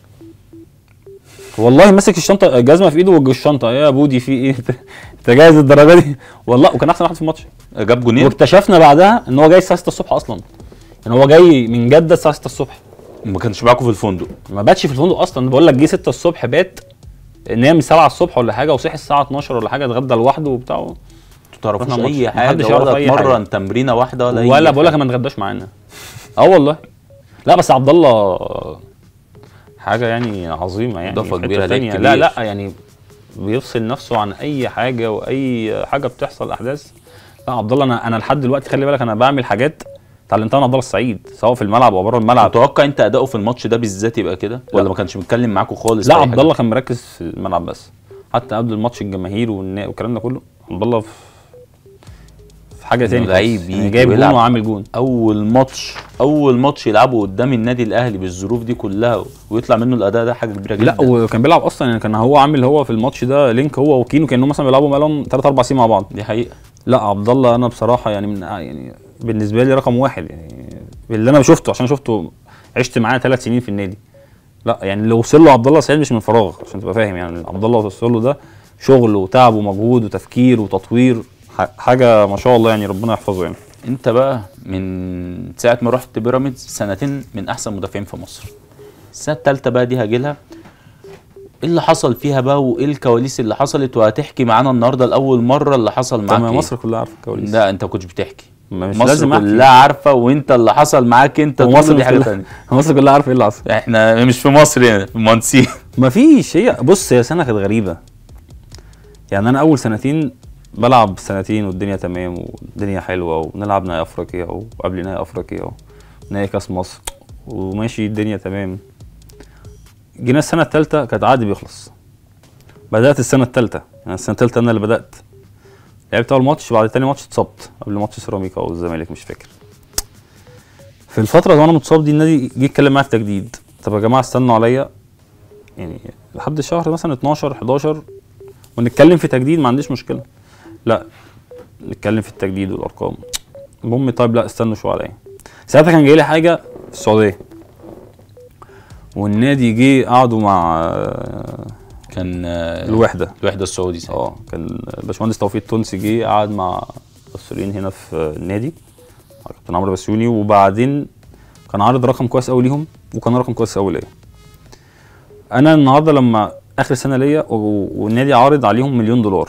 B: والله ماسك الشنطه الجزمه في ايده والشنطه يا بودي في ايه انت جاهز الدرجه دي والله وكان احسن واحد في الماتش
A: جاب جونين
B: واكتشفنا بعدها ان هو جاي الساعه 6 الصبح اصلا يعني هو جاي من جده الساعه 6 الصبح
A: ما كانش معاكم في الفندق
B: ما باتش في الفندق اصلا بقول لك جه 6 الصبح بات نام 7 الصبح ولا حاجه وصحي الساعه 12 ولا حاجه اتغدى لوحده وبتاع
A: انتوا تعرفوش
B: رحنا
A: اي
B: ماتش.
A: حاجه
B: محدش يعرف
A: ولا
B: أي حاجة.
A: اتمرن تمرينه واحده ولا اي
B: ولا بقول لك
A: حاجة.
B: ما اتغداش معانا اه والله لا بس عبد الله حاجه يعني عظيمه يعني
A: إضافة
B: في حتة
A: كبيرة ليك
B: تانية.
A: كبير.
B: لا لا يعني بيفصل نفسه عن اي حاجه واي حاجه بتحصل احداث لا عبد الله انا انا لحد دلوقتي خلي بالك انا بعمل حاجات اتعلمتها من عبد الله السعيد سواء في الملعب او بره الملعب
A: متوقع انت اداؤه في الماتش ده بالذات يبقى كده ولا ما كانش متكلم معاكم خالص
B: لا
A: في أي
B: عبد
A: حاجة؟
B: الله كان مركز في الملعب بس حتى قبل الماتش الجماهير والنا- والكلام ده كله عبد الله في في حاجه تاني
A: لعيب
B: خالص. يعني
A: يجي
B: جايب جون
A: ويلعب.
B: وعامل جون
A: اول ماتش اول ماتش يلعبه قدام النادي الاهلي بالظروف دي كلها ويطلع منه الاداء ده حاجه كبيره جدا
B: لا وكان بيلعب اصلا يعني كان هو عامل هو في الماتش ده لينك هو وكينو كانوا مثلا بيلعبوا بقالهم 3 4 سنين مع بعض
A: دي حقيقه
B: لا عبد الله انا بصراحه يعني من يعني بالنسبه لي رقم واحد يعني اللي انا شفته عشان شفته عشت معاه ثلاث سنين في النادي لا يعني اللي وصل له عبد الله سعيد مش من فراغ عشان تبقى فاهم يعني عبد الله وصل له ده شغل وتعب ومجهود وتفكير وتطوير ح- حاجه ما شاء الله يعني ربنا يحفظه يعني
A: انت بقى من ساعه ما رحت بيراميدز سنتين من احسن مدافعين في مصر السنه الثالثه بقى دي هاجي لها ايه اللي حصل فيها بقى وايه الكواليس اللي حصلت وهتحكي معانا النهارده لاول مره اللي حصل معاك
B: طب ما
A: إيه؟
B: مصر كلها عارفه الكواليس
A: لا انت كنتش بتحكي
B: ما مش
A: مصر
B: لازم أحكي.
A: كلها عارفه وانت اللي حصل معاك انت
B: ومصر
A: تقول دي
B: مش
A: حاجه
B: كلها-
A: ثانيه
B: مصر كلها عارفه ايه اللي حصل
A: احنا مش في مصر هنا في المهندسين
B: مفيش هي بص هي سنه كانت غريبه يعني انا اول سنتين بلعب سنتين والدنيا تمام والدنيا حلوه ونلعب نهائي افريقيا وقبل نهائي افريقيا ونهائي كاس مصر وماشي الدنيا تمام جينا السنه الثالثه كانت عادي بيخلص بدات السنه الثالثه يعني السنه الثالثه انا اللي بدات لعبت اول ماتش بعد تاني ماتش اتصبت قبل ماتش سيراميكا او الزمالك مش فاكر في الفتره وانا متصاب دي النادي جه يتكلم معايا في تجديد طب يا جماعه استنوا عليا يعني لحد الشهر مثلا 12 11 ونتكلم في تجديد ما عنديش مشكله لا نتكلم في التجديد والارقام المهم طيب لا استنوا شويه عليا ساعتها كان جاي لي حاجه في السعوديه والنادي جه قعدوا مع آه،
A: كان آه،
B: الوحده
A: الوحده السعودي ساعتها.
B: اه كان باشمهندس توفيق التونسي جه قعد مع مسؤولين هنا في النادي مع كابتن عمرو بسيوني وبعدين كان عارض رقم كويس قوي ليهم وكان رقم كويس قوي ليا انا النهارده لما اخر سنه ليا و- والنادي عارض عليهم مليون دولار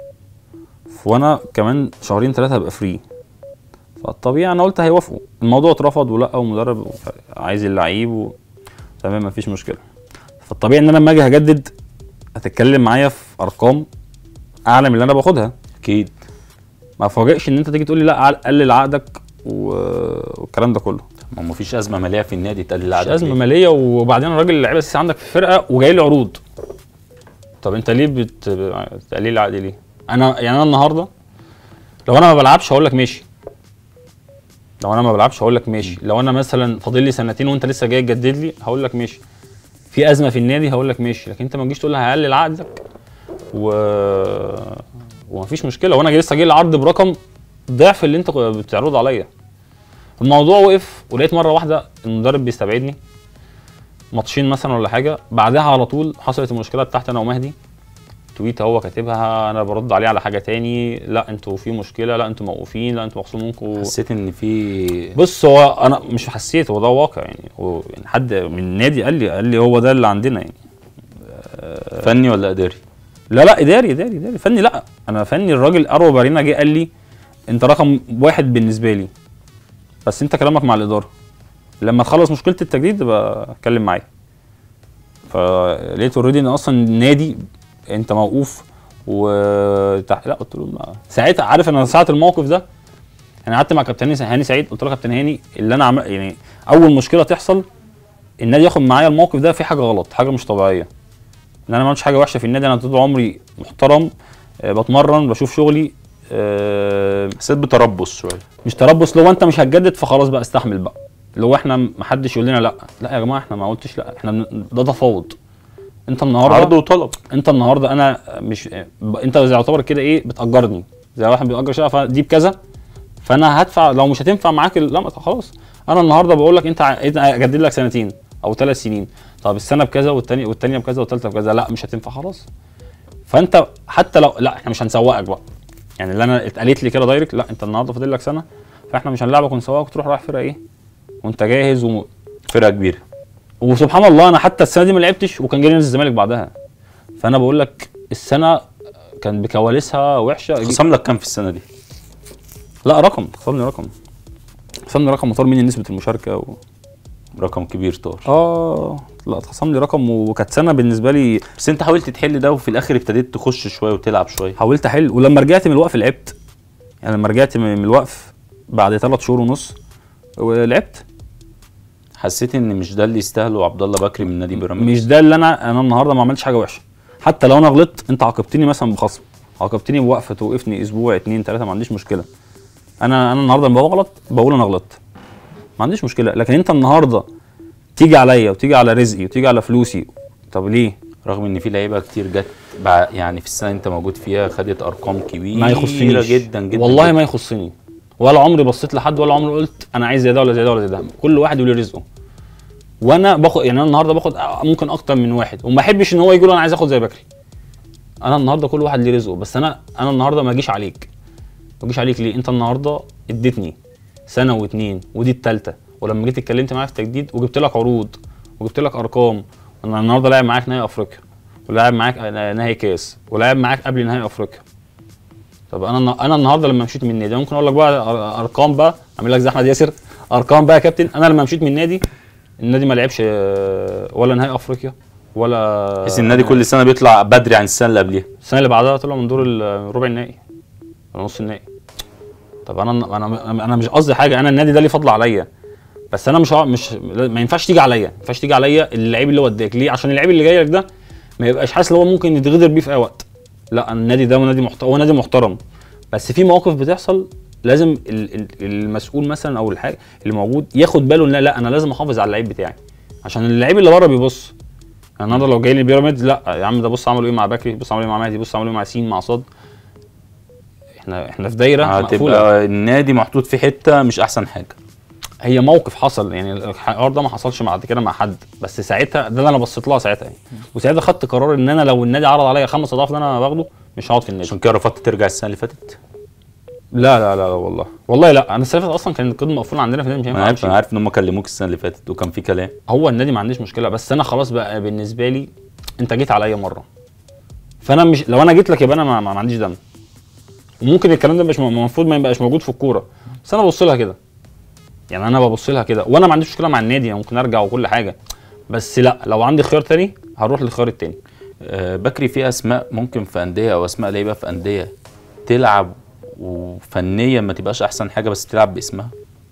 B: وانا كمان شهرين ثلاثه هبقى فري فالطبيعي انا قلت هيوافقوا الموضوع اترفض ولا ومدرب عايز اللعيب و... تمام مفيش مشكله فالطبيعي ان انا لما اجي هجدد هتتكلم معايا في ارقام اعلى من اللي انا باخدها
A: اكيد
B: ما فاجئش ان انت تيجي تقول لي لا عل- قلل عقدك و- والكلام ده كله
A: ما ما فيش ازمه ماليه في النادي تقلل
B: مش
A: العدد
B: ازمه
A: ليه؟
B: ماليه وبعدين الراجل اللعيبه الاساسي عندك في الفرقه وجاي لي عروض طب انت ليه بت- بتقلل العقد ليه؟ انا يعني انا النهارده لو انا ما بلعبش هقول لك ماشي لو انا ما بلعبش هقول لك ماشي لو انا مثلا فاضل لي سنتين وانت لسه جاي تجدد لي هقول لك ماشي في ازمه في النادي هقول لك ماشي لكن انت ما تجيش تقول لي هقلل عقدك و ومفيش مشكله وانا لسه جاي لي عرض برقم ضعف اللي انت بتعرضه عليا الموضوع وقف ولقيت مره واحده المدرب بيستبعدني ماتشين مثلا ولا حاجه بعدها على طول حصلت المشكله بتاعتي انا ومهدي تويت هو كاتبها انا برد عليه على حاجه تاني لا انتوا في مشكله لا انتوا موقوفين لا انتوا مخصوم منكم
A: حسيت ان في
B: بص هو انا مش حسيت هو ده واقع يعني هو يعني حد من النادي قال لي قال لي هو ده اللي عندنا يعني
A: فني ولا اداري
B: لا لا اداري اداري اداري فني لا انا فني الراجل اروى بارينا جه قال لي انت رقم واحد بالنسبه لي بس انت كلامك مع الاداره لما تخلص مشكله التجديد يبقى اتكلم معايا فلقيت اوريدي ان اصلا النادي انت موقوف و تح- لا قلت له ما- ساعتها عارف انا ساعه الموقف ده انا قعدت مع كابتن هاني- هاني سعيد قلت له يا كابتن هاني اللي انا عمل يعني اول مشكله تحصل النادي ياخد معايا الموقف ده في حاجه غلط حاجه مش طبيعيه ان انا ما عملتش حاجه وحشه في النادي انا طول عمري محترم آه، بتمرن بشوف شغلي آه،
A: حسيت بتربص شويه
B: مش تربص لو انت مش هتجدد فخلاص بقى استحمل بقى لو احنا محدش يقول لنا لا لا يا جماعه احنا ما قلتش لا احنا بن- ده تفاوض انت النهارده
A: عرض وطلب
B: انت النهارده انا مش ب- انت زي يعتبر كده ايه بتاجرني زي واحد بيأجر شقه فدي بكذا فانا هدفع لو مش هتنفع معاك ال- لا ما خلاص انا النهارده بقول لك انت ع- انت اجدد لك سنتين او ثلاث سنين طب السنه بكذا والتانية والتانية بكذا والثالثه بكذا لا مش هتنفع خلاص فانت حتى لو لا احنا مش هنسوقك بقى يعني اللي انا اتقالت لي كده دايركت لا انت النهارده فاضل لك سنه فاحنا مش هنلعبك ونسوقك تروح رايح فرقه ايه وانت جاهز و...
A: فرقه كبيره
B: وسبحان الله انا حتى السنه دي ما لعبتش وكان جاي نادي الزمالك بعدها فانا بقول لك السنه كان بكواليسها وحشه
A: خصم لك كام في السنه دي
B: لا رقم خصمني رقم خصمني رقم وطار مني نسبه المشاركه و...
A: رقم كبير طار
B: اه لا اتخصم لي رقم وكانت سنه بالنسبه لي
A: بس انت حاولت تحل ده وفي الاخر ابتديت تخش شويه وتلعب شويه
B: حاولت احل ولما رجعت من الوقف لعبت يعني لما رجعت من من الوقف بعد ثلاث شهور ونص ولعبت
A: حسيت ان مش ده اللي يستاهله عبد الله بكري من نادي بيراميدز
B: مش ده اللي انا انا النهارده ما عملتش حاجه وحشه حتى لو انا غلطت انت عاقبتني مثلا بخصم عاقبتني بوقفه توقفني اسبوع اتنين تلاته ما عنديش مشكله انا انا النهارده لما بغلط بقول انا غلطت ما عنديش مشكله لكن انت النهارده تيجي عليا وتيجي على رزقي وتيجي على فلوسي طب ليه
A: رغم ان في لعيبه كتير جت بع- يعني في السنه اللي انت موجود فيها خدت ارقام كبيره
B: ما يخصنيش
A: جدا جدا
B: والله
A: جداً.
B: ما يخصني ولا عمري بصيت لحد ولا عمري قلت انا عايز زي ده ولا زي ده ولا زي ده كل واحد وليه رزقه وانا باخد يعني انا النهارده باخد ممكن اكتر من واحد وما احبش ان هو يقول انا عايز اخد زي بكري انا النهارده كل واحد ليه رزقه بس انا انا النهارده ما اجيش عليك ما اجيش عليك ليه انت النهارده اديتني سنه واتنين ودي التالته ولما جيت اتكلمت معايا في التجديد وجبت لك عروض وجبت لك ارقام انا النهارده لاعب معاك نهائي افريقيا ولاعب معاك نهائي كاس ولاعب معاك قبل نهائي افريقيا طب انا انا النهارده لما مشيت من النادي ممكن اقول لك بقى أر- ارقام بقى اعمل لك زي احمد ياسر ارقام بقى يا كابتن انا لما مشيت من النادي النادي ما لعبش آه، ولا نهائي افريقيا ولا
A: بحيث النادي كل سنه بيطلع بدري عن السنه اللي قبليها
B: السنه اللي بعدها طلعوا من دور الربع النهائي ولا نص النهائي طب انا انا انا مش قصدي حاجه انا النادي ده ليه فضل عليا بس انا مش ه- مش ما ينفعش تيجي عليا ما ينفعش تيجي عليا اللعيب اللي وداك ليه عشان اللعيب اللي جاي لك ده ما يبقاش حاسس ان هو ممكن يتغدر بيه في اي وقت لا النادي ده نادي محترم هو نادي محترم بس في مواقف بتحصل لازم ال- ال- المسؤول مثلا او الحاجه اللي موجود ياخد باله ان لا انا لازم احافظ على اللعيب بتاعي عشان اللعيب اللي بره بيبص يعني النهارده لو جاي لي بيراميدز لا يا عم ده بص عملوا ايه مع بكري بص عملوا ايه مع مهدي بص عملوا ايه مع سين مع صاد احنا احنا في دايره مقفوله
A: هتبقى النادي محطوط في حته مش احسن حاجه
B: هي موقف حصل يعني الحوار ده ما حصلش بعد كده مع حد بس ساعتها ده اللي انا بصيت لها ساعتها يعني وساعتها خدت قرار ان انا لو النادي عرض عليا خمس اضعاف اللي انا باخده مش هقعد في النادي
A: عشان كده رفضت ترجع السنه اللي فاتت
B: لا لا لا, لا والله والله لا انا السنه اللي فاتت اصلا كان القيد مقفول عندنا في النادي مش
A: انا
B: هينفع
A: عارف انا
B: امشي
A: عارف ان هم كلموك السنه اللي فاتت وكان في كلام
B: هو النادي ما عنديش مشكله بس انا خلاص بقى بالنسبه لي انت جيت عليا مره فانا مش لو انا جيت لك يبقى انا ما, ما عنديش دم وممكن الكلام ده مش م- المفروض ما يبقاش موجود في الكوره بس انا ببص لها كده يعني انا ببص لها كده وانا ما عنديش مشكله مع النادي يعني ممكن ارجع وكل حاجه بس لا لو عندي خيار تاني هروح للخيار التاني
A: آه، بكري في اسماء ممكن في انديه او اسماء لعيبه في انديه تلعب وفنيا ما تبقاش احسن حاجه بس تلعب باسمها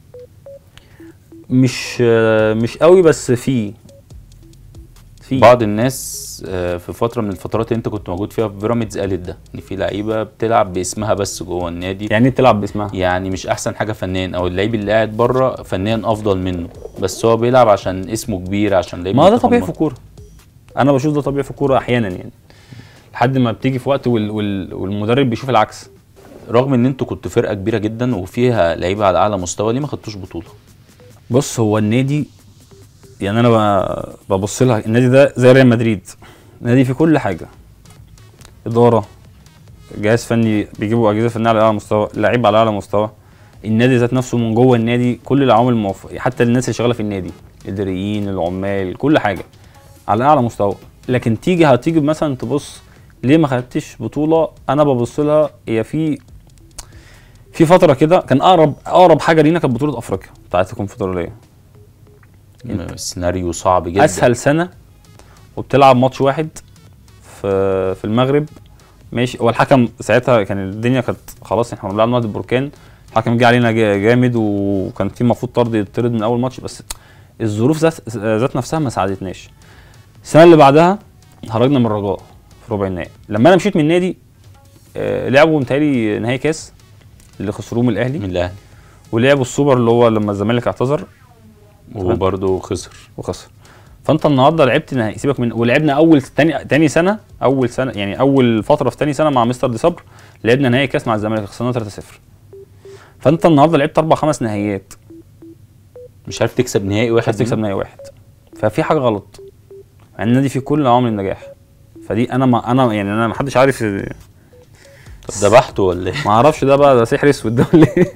B: مش آه، مش قوي بس في في
A: بعض الناس آه، في فتره من الفترات اللي انت كنت موجود فيها في بيراميدز قالت ده ان في لعيبه بتلعب باسمها بس جوه النادي
B: يعني إيه بتلعب باسمها
A: يعني مش احسن حاجه فنيا او اللعيب اللي قاعد بره فنيا افضل منه بس هو بيلعب عشان اسمه كبير عشان لعيب
B: ما ده
A: منتخب
B: طبيعي في
A: مصر.
B: الكوره انا بشوف ده طبيعي في الكوره احيانا يعني لحد ما بتيجي في وقت وال... وال... والمدرب بيشوف العكس
A: رغم ان انتوا كنتوا فرقه كبيره جدا وفيها لعيبه على اعلى مستوى ليه ما خدتوش بطوله
B: بص هو النادي يعني انا ب- ببص لها النادي ده زي ريال مدريد نادي فيه كل حاجه اداره جهاز فني بيجيبوا اجهزه فنيه على اعلى مستوى لعيب على اعلى مستوى النادي ذات نفسه من جوه النادي كل العوامل الموف... حتى الناس اللي شغاله في النادي الاداريين العمال كل حاجه على اعلى مستوى لكن تيجي هتيجي مثلا تبص ليه ما خدتش بطوله انا ببص لها هي في في فتره كده كان اقرب اقرب حاجه لينا كانت بطوله افريقيا بتاعت الكونفدراليه
A: سيناريو صعب جدا
B: اسهل سنه وبتلعب ماتش واحد في في المغرب ماشي هو الحكم ساعتها كان الدنيا كانت خلاص احنا بنلعب نادي البركان الحكم جه علينا جا- جامد وكان في المفروض طرد يطرد من اول ماتش بس الظروف ذات ذات نفسها ما ساعدتناش السنه اللي بعدها خرجنا من الرجاء في ربع النهائي لما انا مشيت من النادي آه، لعبوا متهيألي نهائي كاس اللي خسروه من الاهلي
A: من الاهلي
B: ولعبوا السوبر اللي هو لما الزمالك اعتذر
A: وبرده خسر
B: وخسر فانت النهارده لعبت نهائي سيبك من ولعبنا اول تاني تاني سنه اول سنه يعني اول فتره في تاني سنه مع مستر دي صبر لعبنا نهائي كاس مع الزمالك خسرنا 3-0 فانت النهارده لعبت اربع خمس نهائيات
A: مش عارف تكسب نهائي
B: مش
A: واحد
B: عايز تكسب
A: منهم.
B: نهائي واحد ففي حاجه غلط مع ان النادي فيه كل عوامل النجاح فدي انا ما انا يعني انا ما حدش عارف
A: طب ذبحته ولا ايه؟
B: ما اعرفش ده بقى ده سحر اسود ده ولا ايه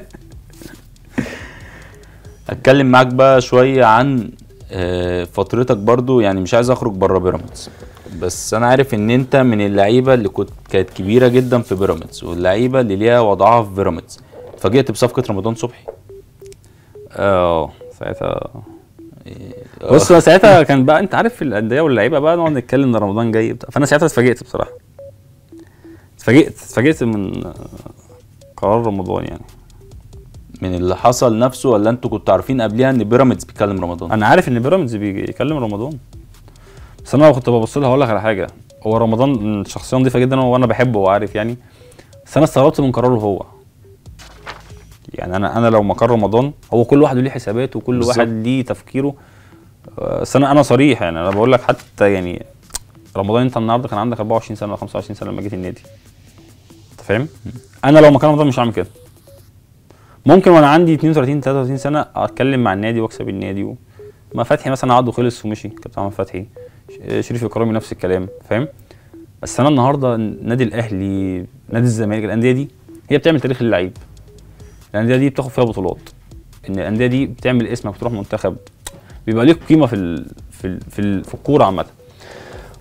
A: اتكلم معاك بقى شويه عن آه، فترتك برضو يعني مش عايز اخرج بره بيراميدز بس انا عارف ان انت من اللعيبه اللي كنت كانت كبيره جدا في بيراميدز واللعيبه اللي ليها وضعها في بيراميدز اتفاجئت بصفقه رمضان صبحي
B: اه ساعتها
A: آه،
B: بص هو ساعتها كان بقى انت عارف الانديه واللعيبه بقى نقعد نتكلم ان رمضان جاي بتاع فانا ساعتها اتفاجئت بصراحه اتفاجئت اتفاجئت من آه، قرار رمضان يعني
A: من اللي حصل نفسه ولا انتوا كنتوا عارفين قبلها ان بيراميدز بيكلم رمضان
B: انا عارف ان بيراميدز بيكلم رمضان بس انا لو كنت ببص لها هقول لك على حاجه هو رمضان شخصيه نظيفه جدا وانا بحبه وعارف يعني بس انا استغربت من قراره هو يعني انا انا لو مكان رمضان هو كل واحد ليه حساباته وكل
A: بالظبط.
B: واحد ليه تفكيره آه، بس انا انا صريح يعني انا بقول لك حتى يعني رمضان انت النهارده كان عندك 24 سنه ولا 25 سنه لما جيت النادي انت فاهم انا لو مكان رمضان مش هعمل كده ممكن وانا عندي 32 33 سنه اتكلم مع النادي واكسب النادي و... ما فتحي مثلا عقده خلص ومشي كابتن محمد فتحي ش- شريف اكرامي نفس الكلام فاهم بس انا النهارده النادي الاهلي نادي الزمالك الانديه دي هي بتعمل تاريخ للعيب الانديه دي بتاخد فيها بطولات ان الانديه دي بتعمل اسمك بتروح منتخب بيبقى ليك قيمه في ال... في ال... في, ال... في الكوره عامه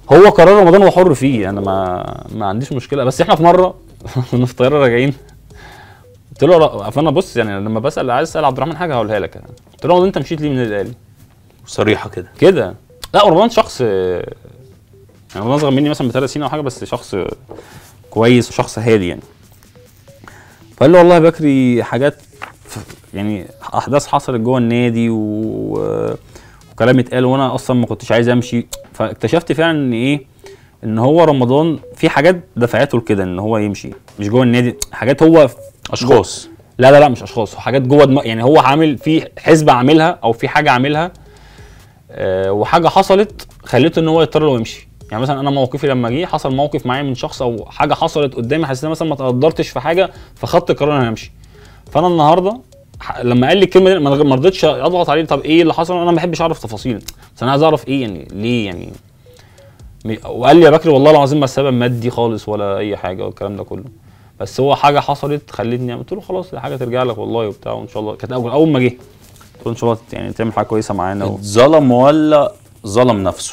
B: هو قرار رمضان هو حر فيه انا ما ما عنديش مشكله بس احنا في مره كنا في الطياره راجعين قلت له ر- فانا بص يعني لما بسال عايز اسال عبد الرحمن حاجه هقولها لك قلت له رمضان انت مشيت ليه من النادي الاهلي
A: صريحه كده
B: كده لا رمضان شخص يعني رمضان اصغر مني مثلا بثلاث سنين او حاجه بس شخص كويس وشخص هادي يعني فقال له والله يا بكري حاجات ف- يعني احداث حصلت جوه النادي و... وكلام اتقال وانا اصلا ما كنتش عايز امشي فاكتشفت فعلا ان ايه ان هو رمضان في حاجات دفعته لكده ان هو يمشي مش جوه النادي حاجات هو في-
A: اشخاص
B: لا لا لا مش اشخاص حاجات جوه دماغ يعني هو عامل في حسبه عاملها او في حاجه عاملها آه وحاجه حصلت خليته ان هو يضطر انه يمشي يعني مثلا انا موقفي لما جه حصل موقف معايا من شخص او حاجه حصلت قدامي حسيت إن أنا مثلا ما تقدرتش في حاجه فخدت قرار ان انا امشي فانا النهارده ح- لما قال لي الكلمه دي ما ما رضيتش اضغط عليه طب ايه اللي حصل انا ما بحبش اعرف تفاصيل بس انا عايز اعرف ايه يعني ليه يعني م- وقال لي يا بكري والله العظيم ما السبب مادي خالص ولا اي حاجه والكلام ده كله بس هو حاجه حصلت خلتني قلت له خلاص دي حاجه ترجع لك والله وبتاع وان شاء الله كانت اول اول ما جه قلت له ان شاء الله يعني تعمل حاجه كويسه معانا و...
A: اتظلم ولا ظلم نفسه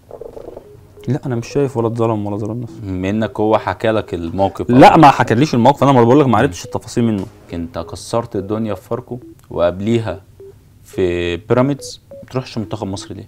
B: لا انا مش شايف ولا اتظلم ولا ظلم نفسه
A: بما انك هو حكى لك الموقف
B: لا ما حكاليش الموقف انا ما بقول لك ما عرفتش التفاصيل منه
A: انت كسرت الدنيا في فاركو وقبليها في بيراميدز ما تروحش منتخب مصر ليه؟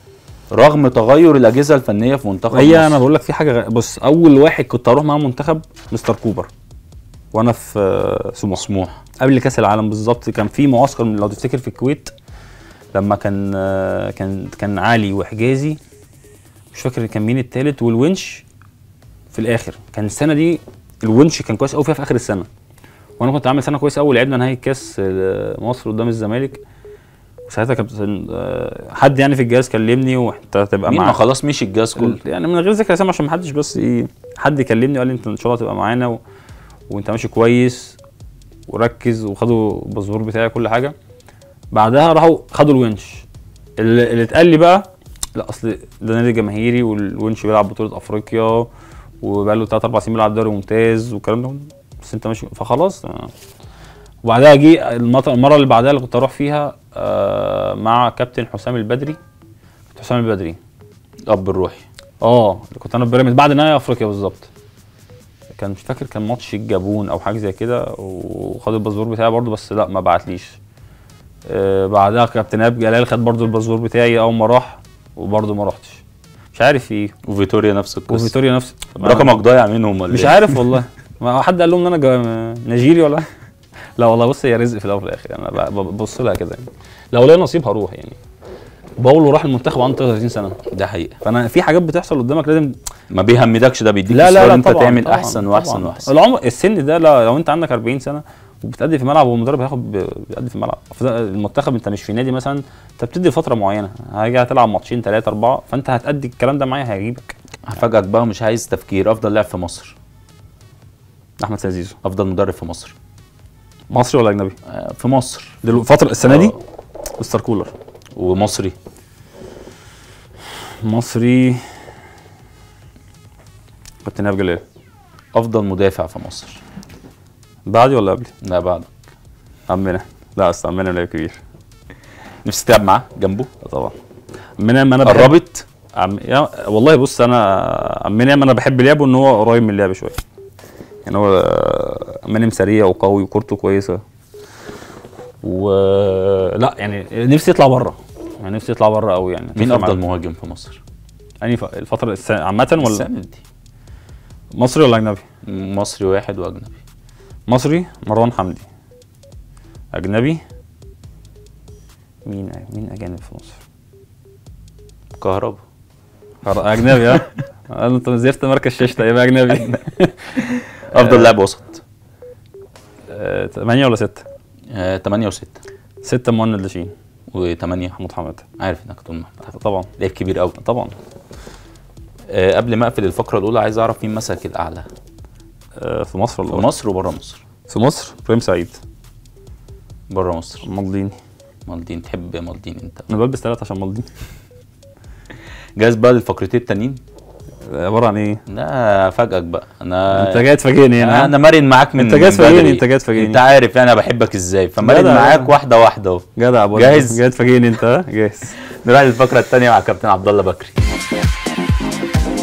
A: رغم تغير الاجهزه الفنيه في منتخب
B: هي
A: مصر
B: انا بقول لك في حاجه غ... بص اول واحد كنت اروح معاه منتخب مستر كوبر وانا في آه، سموحه
A: مسموح
B: قبل كاس العالم بالظبط كان في معسكر لو تفتكر في الكويت لما كان آه، كان كان علي وحجازي مش فاكر كان مين التالت والونش في الاخر كان السنه دي الونش كان كويس قوي فيها في اخر السنه وانا كنت عامل سنه كويسه قوي لعبنا نهائي كاس آه، مصر قدام الزمالك وساعتها كان آه، حد يعني في الجهاز كلمني وانت هتبقى
A: مين ما
B: معانا
A: خلاص مشي الجهاز كله
B: يعني من غير ذكر اسامي عشان ما حدش بس ايه حد كلمني وقال لي انت ان شاء الله تبقى معانا و... وانت ماشي كويس وركز وخدوا الباسبور بتاعي كل حاجه بعدها راحوا خدوا الونش اللي, اللي اتقال لي بقى لا اصل ده نادي جماهيري والونش بيلعب بطوله افريقيا وبقى له 3 4 سنين بيلعب دوري ممتاز والكلام ده بس انت ماشي فخلاص آه. وبعدها جه المط- المره اللي بعدها اللي كنت اروح فيها آه مع كابتن حسام البدري كابتن حسام البدري
A: الاب الروحي
B: اه اللي كنت انا في بيراميدز بعد نهائي افريقيا بالظبط كان مش فاكر كان ماتش الجابون او حاجه زي كده وخد الباسبور بتاعي برضه بس لا ما بعتليش آه بعدها كابتن ايهاب جلال خد برضه الباسبور بتاعي اول ما راح وبرضه ما رحتش مش عارف في ايه
A: وفيتوريا نفس القصه
B: وفيتوريا نفس
A: رقمك ضايع منهم ولا
B: مش
A: إيه؟
B: عارف والله ما حد قال لهم ان انا جا- نيجيري ولا لا والله بص هي رزق في الاول وفي الاخر انا ب- ببص لها كده يعني لو ليا نصيب هروح يعني باولو راح المنتخب عنده 33 سنه
A: ده حقيقه
B: فانا في حاجات بتحصل قدامك لازم
A: ما بيهمدكش ده بيديك
B: لا لا
A: إصرار
B: لا
A: انت
B: طبعا
A: تعمل
B: طبعا
A: احسن
B: طبعا.
A: واحسن واحسن
B: العمر السن ده لا لو انت عندك 40 سنه وبتأدي في الملعب والمدرب هياخد ب- بيأدي في الملعب فده المنتخب انت مش في نادي مثلا انت بتدي فتره معينه هاجي هتلعب ماتشين ثلاثه اربعه فانت هتأدي الكلام ده معايا هيجيبك
A: هفاجئك بقى مش عايز تفكير افضل لاعب في مصر
B: احمد سيزيزو
A: افضل مدرب في مصر
B: مصري ولا اجنبي؟
A: آه، في مصر
B: دلوقتي فتره السنه دي
A: آه.
B: مستر كولر
A: ومصري
B: مصري كابتن ايهاب جلال
A: افضل مدافع في مصر
B: بعدي ولا قبلي؟
A: لا بعد
B: عمنا لا اصل عمنا لاعب كبير
A: نفسي تلعب معاه جنبه
B: طبعا عمنا ما انا بحب
A: قربت
B: عم... يا... والله بص انا عمنا ما انا بحب لعبه ان هو قريب من اللعب شويه يعني هو منم سريع وقوي وكورته كويسه و لا يعني نفسي يطلع بره يعني نفسي يطلع بره قوي يعني
A: مين
B: تفرق
A: افضل
B: معايا.
A: مهاجم في مصر
B: انهي ف... الفتره الس... عامه ولا
A: السنة دي
B: مصري ولا اجنبي
A: مصري واحد واجنبي
B: مصري مروان حمدي اجنبي مين مين اجانب في مصر
A: كهربا
B: خر- اجنبي ها قال انت نزلت مركز شاشة يبقى اجنبي
A: افضل لاعب وسط
B: آه، تمانية ولا ستة؟
A: 8 و6
B: ستة مهند لاشين
A: و8
B: محمود حماده
A: عارف انك تقول محمد
B: طبعا
A: لعيب كبير قوي
B: طبعا
A: أه قبل ما اقفل الفقره الاولى عايز اعرف مين مسك الاعلى
B: آه، في مصر
A: في
B: ولا
A: مصر وبره مصر
B: في مصر ابراهيم سعيد
A: بره مصر
B: مالديني
A: مالدين تحب مالدين انت
B: انا بلبس ثلاثة عشان مالديني
A: جاهز بقى للفقرتين التانيين
B: عبارة عن ايه؟
A: لا افاجئك بقى انا
B: انت جاي تفاجئني هنا
A: انا مرن معاك من
B: انت جاي
A: من
B: تفاجئني،
A: بدري.
B: انت جاي تفاجئني.
A: انت عارف انا بحبك ازاي فمرن
B: جدع.
A: معاك واحده واحده اهو
B: جدع برضه.
A: جاهز؟
B: جاي تفاجئني انت ها؟ جاهز
A: نروح للفقره الثانيه مع كابتن عبد الله بكري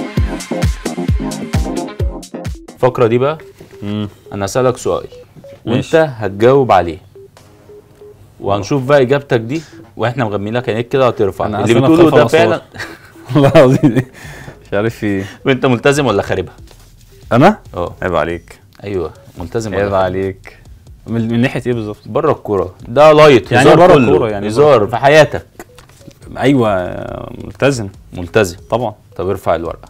A: الفقره دي بقى
B: مم.
A: انا هسالك سؤال
B: ماشي.
A: وانت هتجاوب عليه وهنشوف بقى اجابتك دي واحنا مغمين لك عينيك كده هترفع
B: أنا
A: اللي
B: أصلاً
A: بتقوله
B: خايف
A: ده
B: على
A: فعلا
B: والله العظيم مش عارف في ايه
A: وانت ملتزم ولا خاربها
B: انا
A: اه
B: عيب عليك
A: ايوه ملتزم ولا
B: عيب
A: خاربها؟
B: عليك من, من ناحيه ايه بالظبط
A: بره الكوره ده لايت
B: يعني
A: هزار
B: بره
A: كله.
B: الكورة، يعني
A: هزار
B: بره.
A: في حياتك
B: ايوه ملتزم
A: ملتزم
B: طبعا
A: طب ارفع الورقه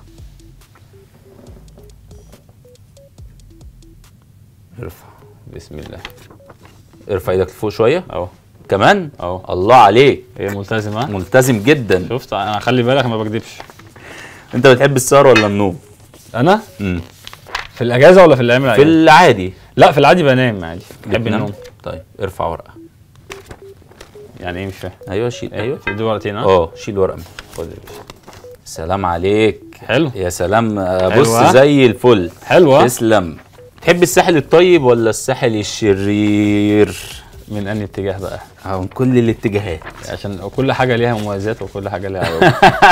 A: ارفع بسم الله ارفع ايدك لفوق شويه
B: اهو
A: كمان
B: اهو
A: الله عليك
B: هي ملتزم ها
A: ملتزم جدا
B: شفت انا خلي بالك ما بكدبش
A: انت بتحب السهر ولا النوم
B: انا
A: امم
B: في الاجازه ولا في الايام
A: في
B: العاديه
A: العادي
B: لا في العادي بنام عادي بحب
A: بتنام؟
B: النوم
A: طيب ارفع ورقه
B: يعني ايه مش فاهم
A: ايوه شيل ايوه
B: في دي ورقتين ها
A: اه شيل ورقه منها.
B: خد يا باشا.
A: سلام عليك
B: حلو
A: يا سلام آه، بص
B: حلوة.
A: زي الفل
B: حلوه
A: تسلم تحب الساحل الطيب ولا الساحل الشرير
B: من انهي اتجاه بقى
A: اه من كل الاتجاهات
B: عشان كل حاجه ليها مميزات وكل حاجه ليها عيوب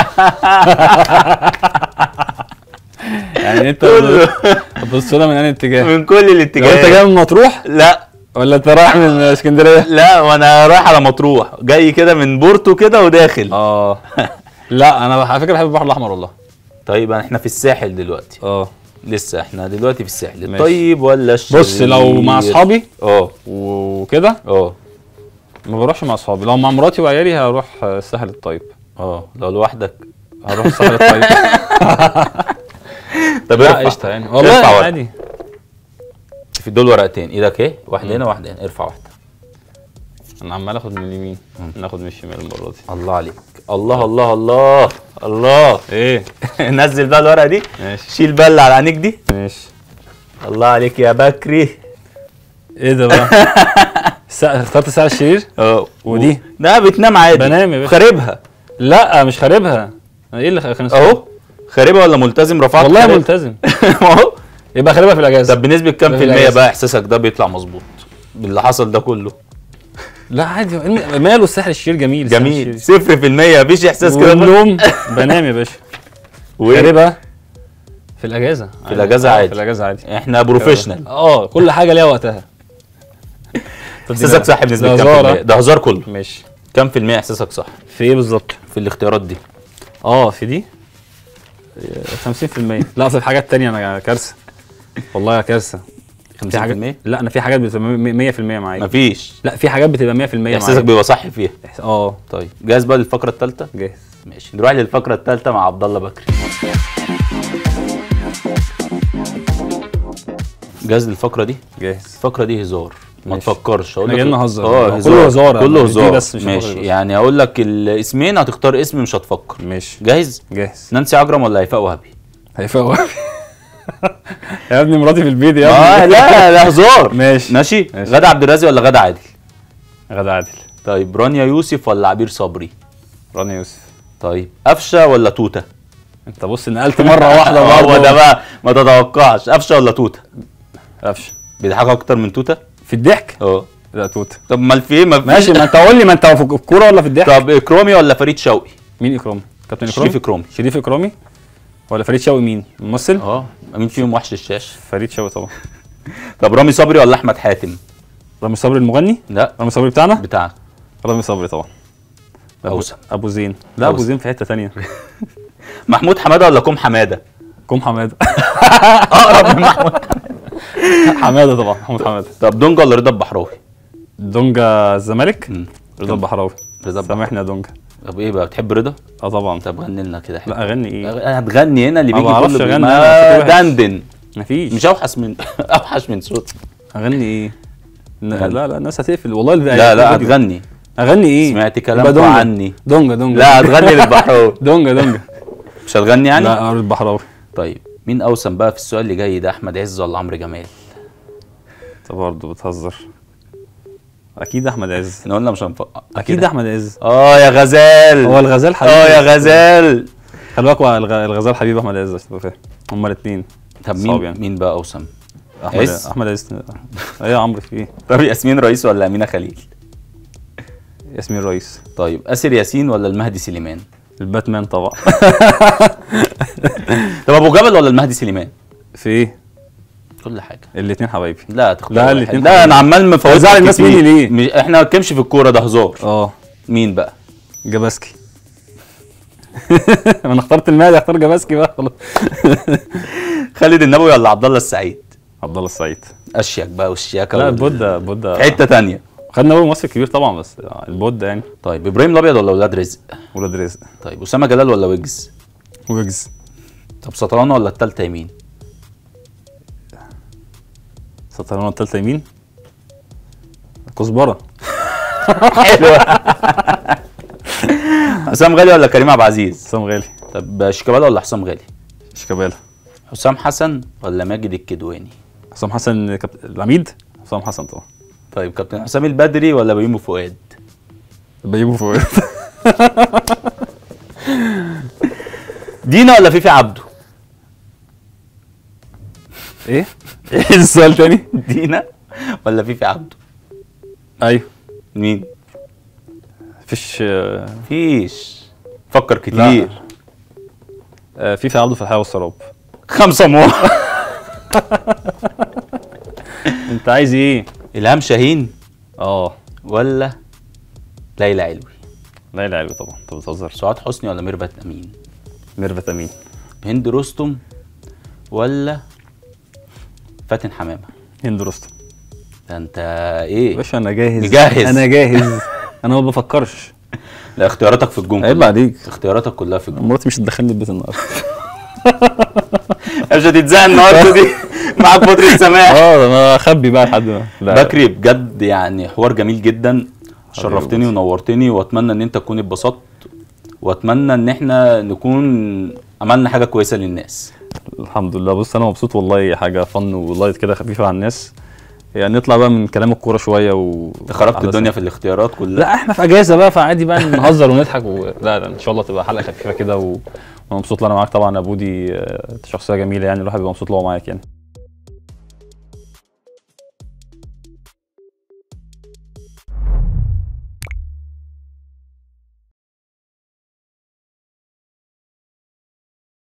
B: يعني انت بص لها من انهي اتجاه
A: من كل
B: لو انت
A: الاتجاهات
B: جاي من مطروح
A: لا
B: ولا انت رايح من اسكندريه
A: لا وانا رايح على مطروح جاي كده من بورتو كده وداخل
B: اه لا انا على فكره بحب البحر الاحمر والله
A: طيب احنا في الساحل دلوقتي
B: اه
A: لسه احنا دلوقتي في الساحل
B: ماشي.
A: الطيب ولا الشرير
B: بص لو مع اصحابي
A: اه
B: وكده
A: اه
B: ما بروحش مع اصحابي لو مع مراتي وعيالي هروح الساحل الطيب
A: اه لو لوحدك
B: هروح الساحل الطيب
A: طب
B: لا
A: ارفع.
B: قشطه يعني
A: ارفع
B: والله
A: ورقة.
B: عادي
A: في دول ورقتين ايدك ايه واحده هنا واحده هنا ارفع واحده
B: انا عمال اخد من اليمين ناخد من الشمال المره دي
A: الله عليك الله الله الله الله
B: ايه
A: نزل بقى الورقه دي
B: ماشي
A: شيل بقى اللي على عينيك دي
B: ماشي
A: الله عليك يا بكري
B: ايه ده بقى الساعة- اخترت الساعه الشرير
A: اه
B: ودي؟
A: لا بتنام عادي
B: بنام يا باشا.
A: خاربها
B: لا مش خاربها أنا ايه اللي خ- كان
A: اهو خاربها ولا ملتزم رفعت
B: والله
A: خارب؟
B: ملتزم
A: اهو
B: يبقى خاربها في الاجازه
A: طب بنسبه كام
B: ده
A: في
B: في
A: المية
B: الأجازة.
A: بقى احساسك ده بيطلع مظبوط باللي حصل ده كله
B: لا عادي إن- ماله الساحل الشرير جميل الساحل
A: جميل
B: الشرير.
A: صفر في المية مفيش احساس كده
B: والنوم بنام يا باشا
A: وإيه؟
B: خاربها في الاجازه
A: في الأجازة
B: آه،
A: عادي.
B: في الاجازه عادي
A: احنا بروفيشنال
B: اه كل حاجه ليها وقتها
A: احساسك صح بنسبه
B: ده
A: كام في
B: هزار،
A: المية
B: آه.
A: ده هزار كله
B: ماشي
A: كام في المية احساسك صح
B: في ايه بالظبط
A: في الاختيارات دي
B: اه في دي آه، 50% لا اصل في حاجات تانية انا كارثه والله يا كارثه في حاجات
A: 50%
B: لا انا في حاجات بتبقى 100% معايا
A: مفيش
B: لا في حاجات بتبقى 100% معايا
A: احساسك بيبقى صح فيها
B: إحس- اه
A: طيب جاهز بقى للفقره الثالثه
B: جاهز
A: ماشي نروح للفقره الثالثه مع عبد الله بكري جاهز للفقره دي
B: جاهز
A: الفقره دي هزار ما
B: ماشي.
A: تفكرش اقول
B: إحنا
A: لك
B: جايين نهزر.
A: اه
B: كله
A: هزار
B: هزار،
A: كله
B: مش دي
A: هزار
B: بس، مش هنفكر
A: ماشي
B: بس.
A: يعني اقول لك الاسمين هتختار اسم مش هتفكر
B: ماشي
A: جاهز
B: جاهز
A: نانسي عجرم ولا هيفاء وهبي
B: هيفوق يا ابني مراتي في البيت يا
A: اه
B: ابني
A: لا لا هزار
B: ماشي.
A: ماشي
B: ماشي.
A: غادة عبد الرازق ولا غادة عادل
B: غدا عادل
A: طيب رانيا يوسف ولا عبير صبري
B: رانيا يوسف
A: طيب قفشه ولا توته
B: انت بص نقلت مره واحده
A: هو
B: برضه
A: ده بقى ما تتوقعش قفشه ولا توته
B: قفشه
A: بيضحكوا اكتر من توته
B: في الضحك
A: اه
B: لا توته
A: طب امال في ايه ما فيش
B: ماشي ما انت قول لي ما انت في الكوره ولا في الضحك
A: طب اكرامي ولا فريد شوقي
B: مين اكرامي كابتن اكرامي
A: شريف اكرامي
B: شريف اكرامي ولا فريد شوقي مين ممثل
A: اه مين فيهم وحش الشاش
B: فريد شوقي طبعا
A: طب رامي صبري ولا احمد حاتم
B: رامي صبري المغني
A: لا
B: رامي صبري بتاعنا
A: بتاع
B: رامي صبري طبعا أبو,
A: أوسم.
B: ابو زين لا ابو
A: أوسم.
B: زين في حته تانية
A: محمود حماده ولا كوم حماده
B: كوم حماده
A: اقرب من محمود
B: حماده طبعا محمود حماده
A: طب دونجا ولا رضا البحراوي
B: دونجا الزمالك
A: مم.
B: رضا البحراوي
A: رضا البحراوي
B: سامحني يا دونجا
A: طب ايه بقى بتحب رضا
B: اه طبعا
A: طب غني لنا كده حلو
B: لا اغني ايه
A: هتغني هنا اللي
B: ما
A: بيجي
B: بعرفش
A: كله
B: أغني،
A: بي-
B: أنا
A: ما
B: صوتي وحش.
A: دندن
B: مفيش
A: مش اوحش من اوحش من صوت
B: اغني ايه ن-
A: غني.
B: لا لا الناس هتقفل والله اللي
A: لا لا
B: الفيديو.
A: هتغني
B: اغني ايه
A: سمعت
B: يبقى
A: كلامكم
B: دونجا.
A: عني
B: دونجا دونجا
A: لا هتغني للبحراوي
B: دونجا دونجا
A: مش هتغني يعني
B: لا البحراوي
A: طيب مين اوسم بقى في السؤال اللي جاي ده احمد عز ولا عمرو جمال
B: انت برضه بتهزر اكيد احمد عز
A: احنا قلنا مش هنفقع
B: اكيد احمد عز
A: اه يا غزال
B: هو الغزال حبيبي
A: اه يا غزال
B: خلي بالك هو الغ- الغزال حبيب احمد عز عشان تبقى فاهم هما الاثنين
A: طب
B: صعب
A: مين
B: يعني.
A: مين بقى اوسم
B: احمد
A: عز؟
B: احمد عز ايه يا عمرو في ايه
A: طب ياسمين رئيس ولا امينه خليل
B: ياسمين رئيس
A: طيب اسر ياسين ولا المهدي سليمان
B: الباتمان طبعا
A: طب ابو جبل ولا المهدي سليمان
B: في ايه
A: كل حاجه
B: الاثنين حبايبي
A: لا تختار
B: لا،
A: واحد.
B: الاتنين
A: لا انا عمال مفوت
B: هزعل الناس مني ليه؟
A: مش احنا ما بنتكلمش في الكوره ده هزار
B: اه
A: مين بقى
B: جاباسكي انا اخترت المهدي اختار جاباسكي بقى خلاص
A: خالد النبوي ولا عبد الله السعيد
B: عبد الله السعيد
A: اشيك بقى والشياكه
B: لا
A: وال-
B: بودا بودا
A: في حته تانية
B: خدنا اول مصر كبير طبعا بس البودا يعني
A: طيب ابراهيم الابيض ولا ولاد رزق
B: ولاد رزق
A: طيب اسامه جلال ولا ويجز
B: ويجز
A: طب سطرانه ولا التالتة يمين
B: سطرنا التالتة يمين كزبرة
A: حلوه حسام غالي ولا كريم عبد العزيز
B: حسام غالي
A: طب شيكابالا ولا حسام غالي
B: شيكابالا
A: حسام حسن ولا ماجد الكدواني
B: حسام حسن كابت... العميد حسام حسن طبعا
A: طيب كابتن حسام البدري ولا بيومي فؤاد
B: بيجيبوا فوق
A: دينا ولا فيفي عبده
B: ايه؟ ايه السؤال تاني؟
A: دينا ولا فيفي عبده
B: ايوه
A: مين
B: مفيش آه،
A: فيش فكر كتير
B: آه، في في عبده في الحياة والسراب
A: خمسة مو
B: انت عايز ايه؟
A: إلهام شاهين
B: اه
A: ولا ليلى علوي
B: ليلى علوي طبعا انت بتهزر
A: سعاد حسني ولا ميرفت أمين
B: ميرفت امين
A: هند رستم ولا فاتن حمامة
B: هند رستم
A: ده انت ايه
B: باشا انا جاهز
A: مجهز.
B: انا جاهز انا ما بفكرش
A: لا اختياراتك في الجون
B: عيب
A: كلها.
B: عليك
A: اختياراتك كلها في الجون
B: مراتي مش هتدخلني البيت النهارده
A: مش هتتزهق النهارده دي معاك فترة سماح
B: اه انا اخبي بقى لحد ما لا
A: بكري بجد يعني حوار جميل جدا شرفتني ونورتني واتمنى ان انت تكون اتبسطت واتمنى ان احنا نكون عملنا حاجه كويسه للناس
B: الحمد لله بص انا مبسوط والله حاجه فن ولايت كده خفيفه على الناس يعني نطلع بقى من كلام الكوره شويه و
A: خرجت
B: على
A: الدنيا في الاختيارات كلها
B: لا احنا في اجازه بقى فعادي بقى نهزر ونضحك و... لا لا ان شاء الله تبقى حلقه خفيفه كده و... وانا مبسوط ان انا معاك طبعا يا بودي آه، انت شخصيه جميله يعني الواحد بيبقى مبسوط لو معاك يعني